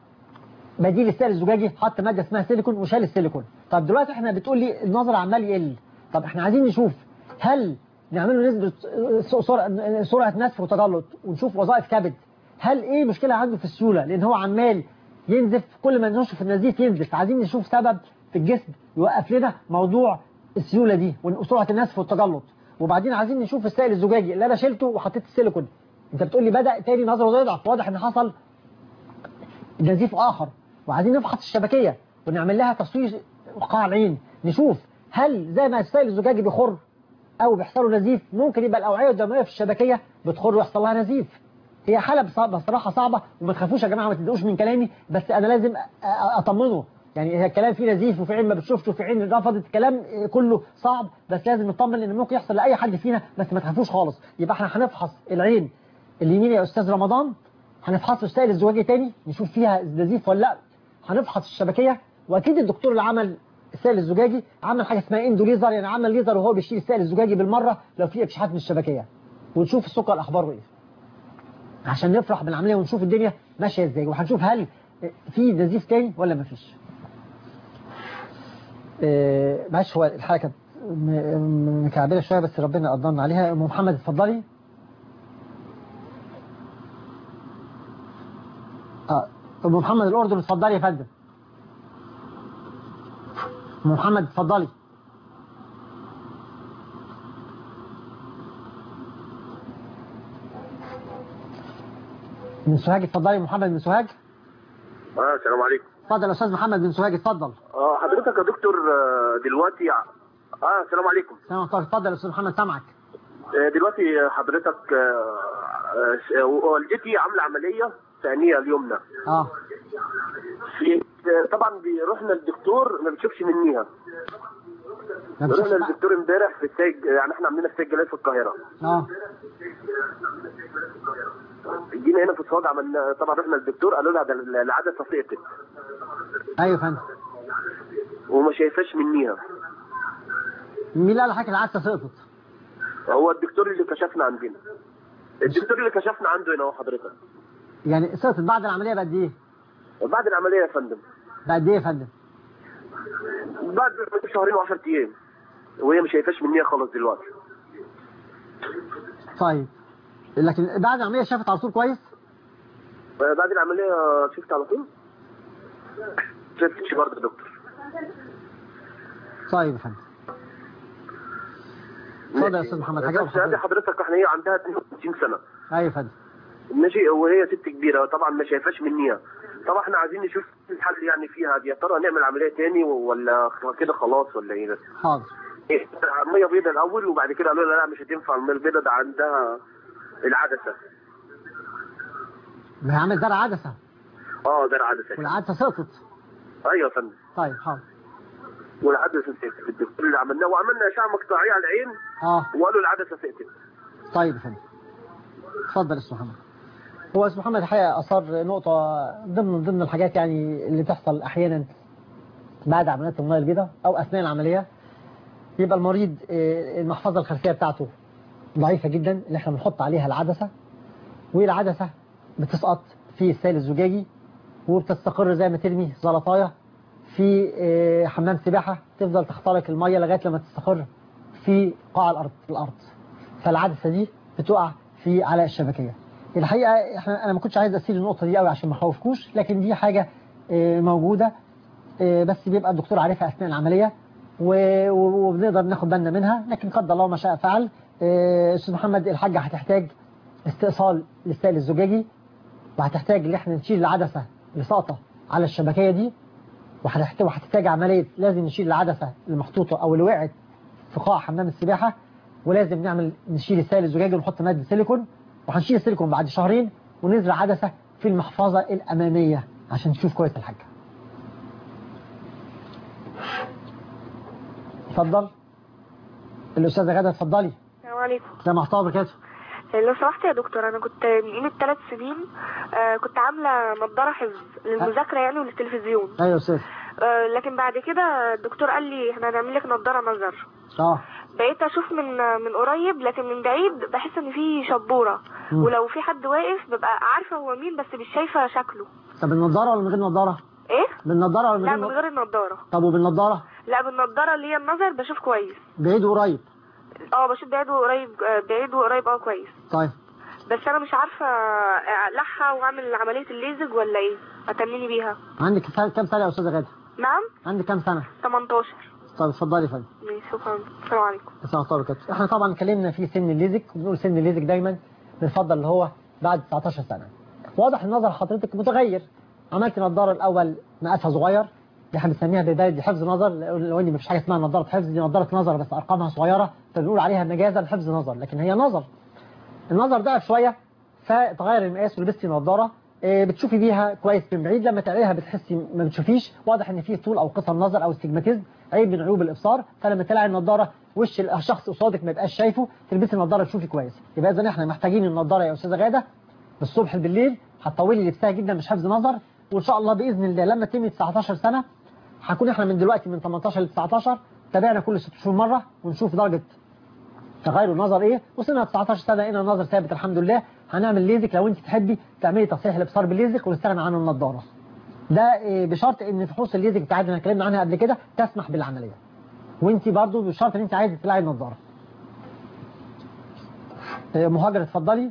S2: بديل السائل الزجاجي حط ماده اسمها سيليكون وشال السيليكون طب دلوقتي احنا بتقول لي النظر عمال يقل طب احنا عايزين نشوف هل نعمل له نسبه سرعه سرعه نسف وتجلط ونشوف وظائف كبد هل ايه مشكله عنده في السيوله لان هو عمال ينزف كل ما نشوف النزيف ينزف عايزين نشوف سبب في الجسم يوقف لنا موضوع السيوله دي وسرعه النسف والتجلط وبعدين عايزين نشوف السائل الزجاجي اللي انا شلته وحطيت السيليكون انت بتقول لي بدا تاني نظره يضعف واضح ان حصل نزيف اخر وعايزين نفحص الشبكيه ونعمل لها تصوير قاع العين نشوف هل زي ما السائل الزجاجي بيخر او بيحصل له نزيف ممكن يبقى الاوعيه الدمويه في الشبكيه بتخر ويحصل لها نزيف هي حاله بصراحه صعبه وما تخافوش يا جماعه ما تدقوش من كلامي بس انا لازم اطمنه يعني الكلام فيه نزيف وفي عين ما بتشوفش وفي عين رفضت كلام كله صعب بس لازم نطمن ان ممكن يحصل لاي حد فينا بس ما تخافوش خالص يبقى احنا هنفحص العين اليمين يا استاذ رمضان هنفحص السائل الزجاجي تاني نشوف فيها نزيف ولا لا هنفحص الشبكيه واكيد الدكتور اللي عمل السائل الزجاجي عمل حاجه اسمها اندو ليزر يعني عمل ليزر وهو بيشيل السائل الزجاجي بالمره لو في افشاحات من الشبكيه ونشوف السكر اخباره ايه عشان نفرح بالعمليه ونشوف الدنيا ماشيه ازاي وهنشوف هل في نزيف تاني ولا مفيش آه، معلش هو الحلقه كانت م- م- مكعبله شويه بس ربنا قدرنا عليها ام محمد اتفضلي اه ام محمد الاردن اتفضلي يا فندم ام محمد اتفضلي من سوهاج اتفضلي يا محمد من سوهاج
S12: اه السلام عليكم
S2: اتفضل يا استاذ محمد من سوهاج اتفضل
S12: اه حضرتك يا دكتور آه، دلوقتي اه السلام عليكم
S2: سلام عليكم اتفضل يا استاذ محمد سامعك
S12: آه، دلوقتي حضرتك آه، آه، والدتي عامله عمليه ثانيه اليمنى
S2: اه
S12: في آه، طبعا رحنا للدكتور ما بتشوفش منيها
S2: ما بتشوفش
S12: رحنا
S2: بقى.
S12: للدكتور امبارح في السيج يعني احنا عاملين في سيج جلال في القاهره
S2: اه
S12: جينا هنا في الصاج عملنا طبعا رحنا للدكتور قالوا لها ده العدسه سقطت
S2: ايوه يا فندم
S12: وما شايفاش منيها
S2: مين اللي قال لحضرتك العدسه سقطت
S12: هو الدكتور اللي كشفنا عندنا الدكتور اللي كشفنا عنده هنا هو حضرتك
S2: يعني سقطت بعد العمليه بقد ايه
S12: بعد العمليه يا فندم
S2: بقد ايه يا فندم
S12: بعد شهرين و10 ايام وهي مش شايفاش منيها خالص دلوقتي
S2: طيب لكن بعد العمليه شافت على طول كويس
S12: آه، بعد العمليه شفت على طول شفتش برضه يا دكتور
S2: طيب يا فندم اتفضل يا استاذ محمد هجاوب
S12: بس هذه حضرتك احنا هي عندها 52 سنه
S2: ايوه يا فندم
S12: ماشي وهي ست كبيره طبعا ما شايفاش منيها طبعا احنا عايزين نشوف الحل يعني فيها دي يا ترى نعمل عمليه تاني ولا كده خلاص ولا ايه ده؟
S2: حاضر
S12: إيه، ميه بيضاء الاول وبعد كده قالوا لها لا مش هتنفع الميه البيضاء ده عندها العدسه
S2: ما هي عملت زرع عدسه
S12: اه ده العدسه
S2: والعدسه سقطت
S12: ايوه يا فندم
S2: طيب حاضر
S12: والعدسه سقطت الدكتور اللي عملناه وعملنا اشعه مقطعيه على العين
S2: اه
S12: وقالوا العدسه سقطت
S2: طيب يا فندم اتفضل يا استاذ محمد هو استاذ محمد الحقيقه اثار نقطه ضمن ضمن الحاجات يعني اللي تحصل احيانا بعد عمليات الميه البيضاء او اثناء العمليه يبقى المريض آه، المحفظه الخلفيه بتاعته ضعيفه جدا اللي احنا بنحط عليها العدسه والعدسه بتسقط في السائل الزجاجي وبتستقر زي ما ترمي زلطايه في آه، حمام سباحه تفضل تخترق الميه لغايه لما تستقر في قاع الارض في الارض فالعدسه دي بتقع في على الشبكيه الحقيقه احنا انا ما كنتش عايز اسير النقطه دي قوي عشان ما اخوفكوش لكن دي حاجه آه، موجوده آه، بس بيبقى الدكتور عارفها اثناء العمليه و- و- وبنقدر ناخد بالنا منها لكن قدر الله ما شاء فعل آه، استاذ محمد الحاجه هتحتاج استئصال للسائل الزجاجي وهتحتاج ان احنا نشيل العدسه اللي ساقطه على الشبكيه دي وهتحتاج وهتحتاج عمليه لازم نشيل العدسه المحطوطه او اللي وقعت في قاع حمام السباحه ولازم نعمل نشيل السائل الزجاجي ونحط ماده سيليكون وهنشيل السيليكون بعد شهرين ونزرع عدسه في المحفظه الاماميه عشان تشوف كويس الحاجه اتفضل الاستاذه غاده اتفضلي
S20: السلام عليكم
S2: السلام عليكم ورحمه الله وبركاته
S20: لو سمحت يا دكتور انا كنت من قيمه ثلاث سنين آه كنت عامله نظاره حفظ للمذاكره يعني وللتلفزيون
S2: ايوه يا استاذ
S20: آه لكن بعد كده الدكتور قال لي احنا هنعمل لك نظاره نظر
S2: اه
S20: بقيت اشوف من من قريب لكن من بعيد بحس ان في شبوره
S2: مم.
S20: ولو في حد واقف ببقى عارفه هو مين بس مش شايفه شكله
S2: طب بالنضاره ولا من غير نضاره
S20: ايه
S2: بالنضاره ولا من
S20: لا
S2: غير
S20: من
S2: نضاره
S20: غير النضاره
S2: طب وبالنضاره
S20: لا بالنضاره اللي هي النظر بشوف كويس
S2: بعيد وقريب
S20: اه بشوف بعيد وقريب آه، بعيد وقريب اه كويس
S2: طيب
S20: بس انا مش عارفه اقلعها واعمل عمليه الليزك ولا ايه اتنيني بيها
S2: عندك كام كام سنه يا استاذه غاده
S20: نعم
S2: عندك كام سنه
S20: 18
S2: طب اتفضلي يا فندم
S20: ماشي شكرا السلام عليكم
S2: السلام عليكم وبركاته احنا طبعا اتكلمنا في سن الليزك وبنقول سن الليزك دايما بنفضل اللي هو بعد 19 سنه واضح ان نظر حضرتك متغير عملت نظاره الاول مقاسها صغير دي احنا بنسميها بالبلدي حفظ نظر لو ان مفيش حاجه اسمها نظاره حفظ دي نظاره نظر بس ارقامها صغيره فبنقول عليها مجازا حفظ نظر لكن هي نظر النظر ضعف شويه فتغير المقاس ولبستي نظاره آه، بتشوفي بيها كويس من بعيد لما تعمليها بتحسي ما بتشوفيش واضح ان في طول او قصر نظر او استجماتيزم عيب من عيوب الابصار فلما تلاقي النضاره وش الشخص قصادك ما يبقاش شايفه تلبسي النضاره تشوفي كويس يبقى اذا احنا محتاجين النضاره يا استاذه غاده بالصبح بالليل هتطولي لبسها جدا مش حفظ نظر وان شاء الله باذن الله لما تتمي 19 سنه هنكون احنا من دلوقتي من 18 ل 19 تابعنا كل ست شهور مره ونشوف درجه تغير النظر ايه وصلنا 19 سنه لقينا النظر ثابت الحمد لله هنعمل ليزك لو انت تحبي تعملي تصحيح الابصار بالليزك ونستغنى عن النضاره ده إيه، بشرط ان فحوص الليزك بتاعتنا اللي اتكلمنا عنها قبل كده تسمح بالعمليه وانت برضو بشرط ان انت عايزه تلاقي النضاره إيه، مهاجر اتفضلي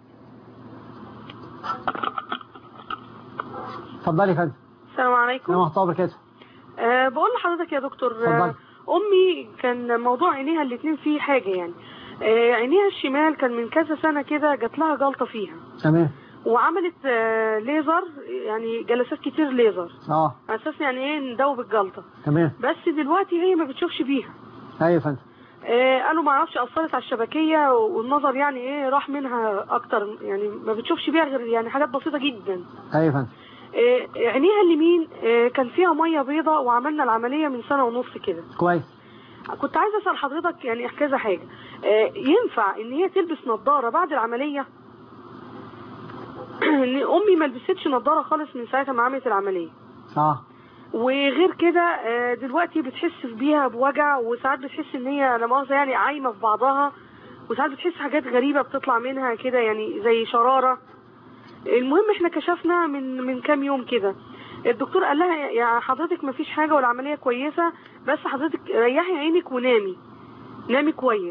S2: اتفضلي يا فندم
S21: السلام عليكم
S2: السلام ورحمه الله وبركاته
S21: أه بقول لحضرتك يا دكتور
S2: اتفضلي.
S21: أه امي كان موضوع عينيها الاتنين فيه حاجه يعني أه عينيها الشمال كان من كذا سنه كده جات لها جلطه فيها
S2: تمام
S21: وعملت أه ليزر يعني جلسات كتير ليزر
S2: اه
S21: على اساس يعني ايه ندوب الجلطه
S2: تمام
S21: بس دلوقتي هي ما بتشوفش بيها
S2: ايوه يا فندم
S21: آه، قالوا ما اعرفش اثرت على الشبكيه والنظر يعني ايه راح منها اكتر يعني ما بتشوفش بيها غير يعني حاجات بسيطه جدا
S2: ايوه يا فندم
S21: آه، عينيها اليمين آه، كان فيها ميه بيضاء وعملنا العمليه من سنه ونص كده
S2: كويس
S21: كنت عايزه اسال حضرتك يعني كذا حاجه آه، ينفع ان هي تلبس نظاره بعد العمليه ان امي ما لبستش نظاره خالص من ساعه ما عملت العمليه
S2: اه
S21: وغير كده آه، دلوقتي بتحس بيها بوجع وساعات بتحس ان هي لا مؤاخذه يعني عايمه في بعضها وساعات بتحس حاجات غريبه بتطلع منها كده يعني زي شراره المهم احنا كشفنا من من كام يوم كده الدكتور قال لها يا- يا حضرتك ما فيش حاجه والعمليه كويسه بس حضرتك ريحي عينك ونامي نامي كويس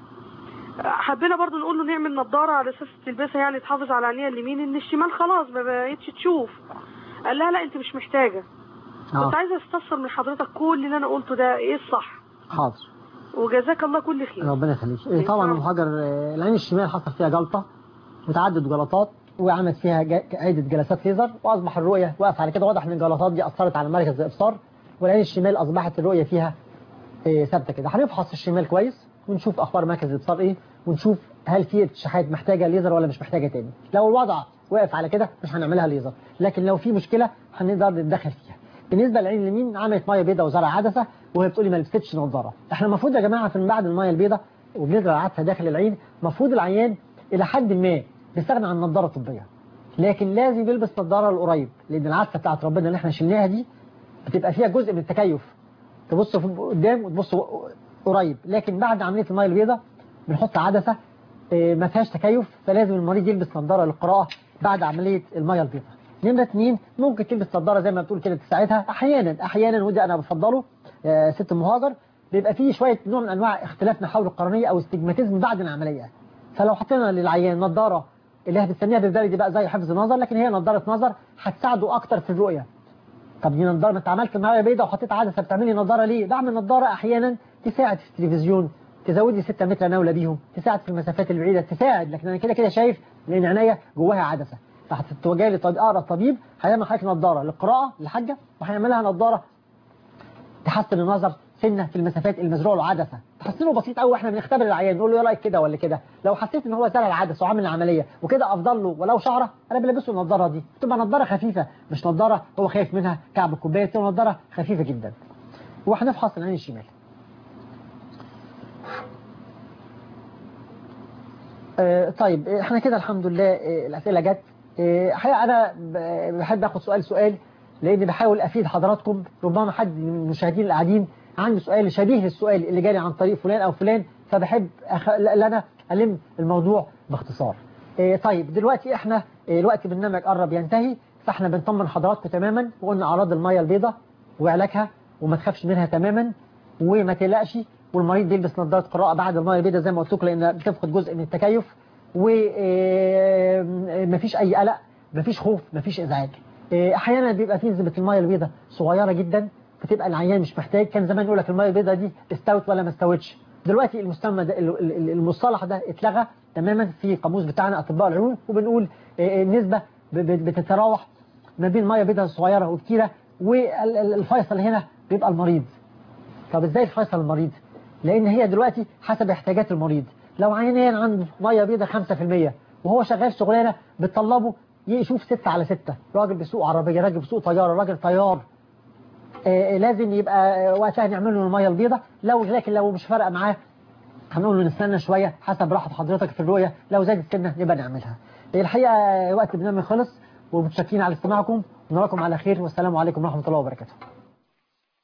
S21: حبينا برضو نقول له نعمل نظاره على اساس تلبسها يعني تحافظ على عينيها اليمين ان الشمال خلاص ما بقتش تشوف قال لها لا انت مش محتاجه
S2: اه
S21: كنت عايزه استفسر من حضرتك كل اللي انا قلته ده ايه الصح
S2: حاضر
S21: وجزاك الله كل خير
S2: ربنا يخليك إيه طبعا المهاجر آه، العين الشمال حصل فيها جلطه وتعدد جلطات وعملت فيها جا- عدة جلسات ليزر واصبح الرؤيه واقف على كده واضح ان الجلطات دي اثرت على مركز الابصار والعين الشمال اصبحت الرؤيه فيها آه، ثابته كده هنفحص الشمال كويس ونشوف اخبار مركز الابصار ايه ونشوف هل في ارتشاحات محتاجه ليزر ولا مش محتاجه تاني لو الوضع واقف على كده مش هنعملها ليزر لكن لو في مشكله هنقدر نتدخل فيها بالنسبه للعين اليمين عملت ميه بيضاء وزرع عدسه وهي بتقولي ما لبستش نظاره احنا المفروض يا جماعه في من بعد الميه البيضاء وبنزرع عدسه داخل العين المفروض العيان الى حد ما بيستغنى عن نظاره طبيه لكن لازم يلبس نظاره لقريب لان العدسه بتاعت ربنا اللي احنا شلناها دي بتبقى فيها جزء من التكيف تبص في- قدام وتبص قريب لكن بعد عمليه الميه البيضاء بنحط عدسه آه، ما فيهاش تكيف فلازم المريض يلبس نظاره للقراءه بعد عمليه الميه البيضاء نمرة اثنين ممكن تلبس نظاره زي ما بتقول كده تساعدها احيانا احيانا وده انا بفضله آه، ست مهاجر بيبقى فيه شويه نوع من انواع اختلاف محاور القرنيه او استجماتيزم بعد العمليه فلو حطينا للعيان نظاره اللي هي بنسميها بالبلدي بقى زي حفظ النظر لكن هي نظاره نظر هتساعده اكتر في الرؤيه طب دي نظاره ما انت عملت معايا بيضه وحطيت عدسه بتعملي نظاره ليه؟ بعمل نظاره احيانا تساعد في التلفزيون تزودي 6 متر ناوله بيهم تساعد في المسافات البعيده تساعد لكن انا كده كده شايف لان عينيا جواها عدسه فهتتوجه لي طب- اقرب طبيب هيعمل حضرتك نظاره للقراءه للحاجه وهيعملها نظاره تحسن النظر سنه في المسافات المزروع له عدسه تحسنه بسيط قوي احنا بنختبر العيان نقول له ايه رايك كده ولا كده لو حسيت ان هو زرع العدسه وعامل العمليه وكده افضل له ولو شعره انا بلبسه النضاره دي تبقى نضاره خفيفه مش نضاره هو خايف منها كعب الكوبايه تبقى نضاره خفيفه جدا وهنفحص العين الشمال آه، طيب آه، احنا كده الحمد لله آه، الاسئله جت آه، الحقيقه انا ب- بحب اخد سؤال سؤال لاني بحاول افيد حضراتكم ربما حد من المشاهدين اللي قاعدين عنده سؤال شبيه للسؤال اللي جالي عن طريق فلان او فلان فبحب أخ... لا- لا انا الم الموضوع باختصار آه، طيب دلوقتي احنا آه، الوقت برنامج قرب ينتهي فاحنا بنطمن حضراتكم تماما وقلنا اعراض الميه البيضاء وعلاجها وما تخافش منها تماما وما تقلقش والمريض يلبس نظاره قراءه بعد الميه البيضاء زي ما قلت لكم لان بتفقد جزء من التكيف ومفيش اي قلق مفيش خوف مفيش ازعاج آه، احيانا بيبقى في نسبه الميه البيضاء صغيره جدا فتبقى العيان مش محتاج كان زمان يقول لك الميه البيضاء دي استوت ولا ما استوتش دلوقتي المسمى ده ال- ال- المصطلح ده اتلغى تماما في القاموس بتاعنا اطباء العيون وبنقول آه، النسبه ب- ب- بتتراوح ما بين ميه بيضاء صغيره وكتيره والفيصل هنا بيبقى المريض طب ازاي الفيصل المريض لان هي دلوقتي حسب احتياجات المريض لو عيان عنده ميه بيضاء 5% وهو شغال شغلانه بتطلبه يشوف 6 على 6 راجل بيسوق عربيه راجل بيسوق طياره راجل طيار آه لازم يبقى آه، وقتها نعمل له الميه البيضاء لو لكن لو مش فارقه معاه هنقول له نستنى شويه حسب راحه حضرتك في الرؤيه لو زادت سنه نبقى نعملها الحقيقه آه، وقت البرنامج خلص ومتشكرين على استماعكم ونراكم على خير والسلام عليكم ورحمه الله وبركاته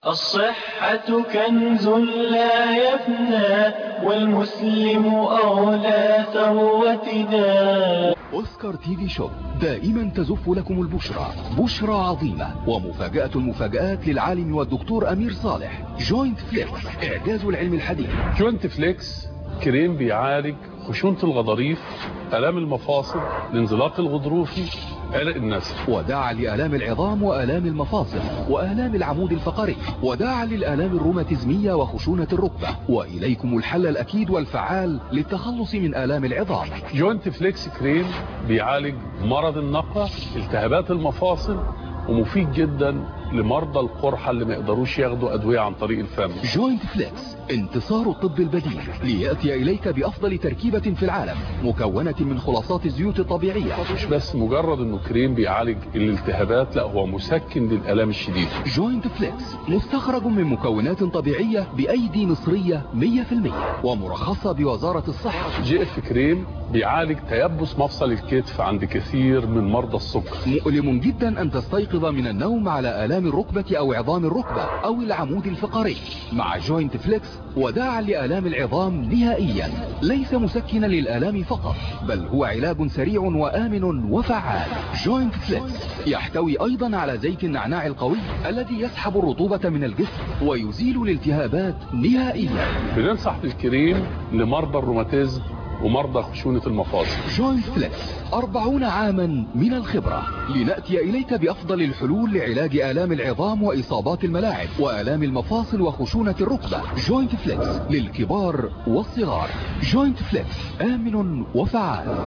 S1: الصحة كنز لا يفنى والمسلم أولى ثروتنا
S4: أوسكار تي في شوب دائما تزف لكم البشرى بشرى عظيمة ومفاجأة المفاجآت للعالم والدكتور أمير صالح جوينت فليكس إعجاز العلم الحديث
S22: جوينت فليكس كريم بيعالج خشونة الغضاريف آلام المفاصل الانزلاق الغضروفي عرق النسل
S4: وداعا لآلام العظام وآلام المفاصل وآلام العمود الفقري وداعا للآلام الروماتيزمية وخشونة الركبة وإليكم الحل الأكيد والفعال للتخلص من آلام العظام
S22: جوينت فليكس كريم بيعالج مرض النقع التهابات المفاصل ومفيد جدا لمرضى القرحة اللي ما يقدروش ياخدوا أدوية عن طريق الفم
S4: جوينت فليكس انتصار الطب البديل ليأتي إليك بأفضل تركيبة في العالم مكونة من خلاصات الزيوت الطبيعية
S22: مش بس مجرد انه كريم بيعالج الالتهابات لا هو مسكن للآلام الشديدة
S4: جوينت فليكس مستخرج من مكونات طبيعية بأيدي مصرية 100% ومرخصة بوزارة الصحة
S22: جي اف كريم بيعالج تيبس مفصل الكتف عند كثير من مرضى السكر
S4: مؤلم جدا أن تستيقظ من النوم على آلام الركبة أو عظام الركبة أو العمود الفقري مع جوينت فليكس وداعا لآلام العظام نهائيا ليس مسكنا للآلام فقط بل هو علاج سريع وآمن وفعال جوينت فليكس يحتوي أيضا على زيت النعناع القوي الذي يسحب الرطوبة من الجسم ويزيل الالتهابات نهائيا
S22: بننصح بالكريم لمرضى الروماتيزم ومرضى خشونة المفاصل
S4: جوينت فليكس أربعون عاما من الخبرة لنأتي إليك بأفضل الحلول لعلاج آلام العظام وإصابات الملاعب وآلام المفاصل وخشونة الركبة جوينت فليكس للكبار والصغار جوينت فليكس آمن وفعال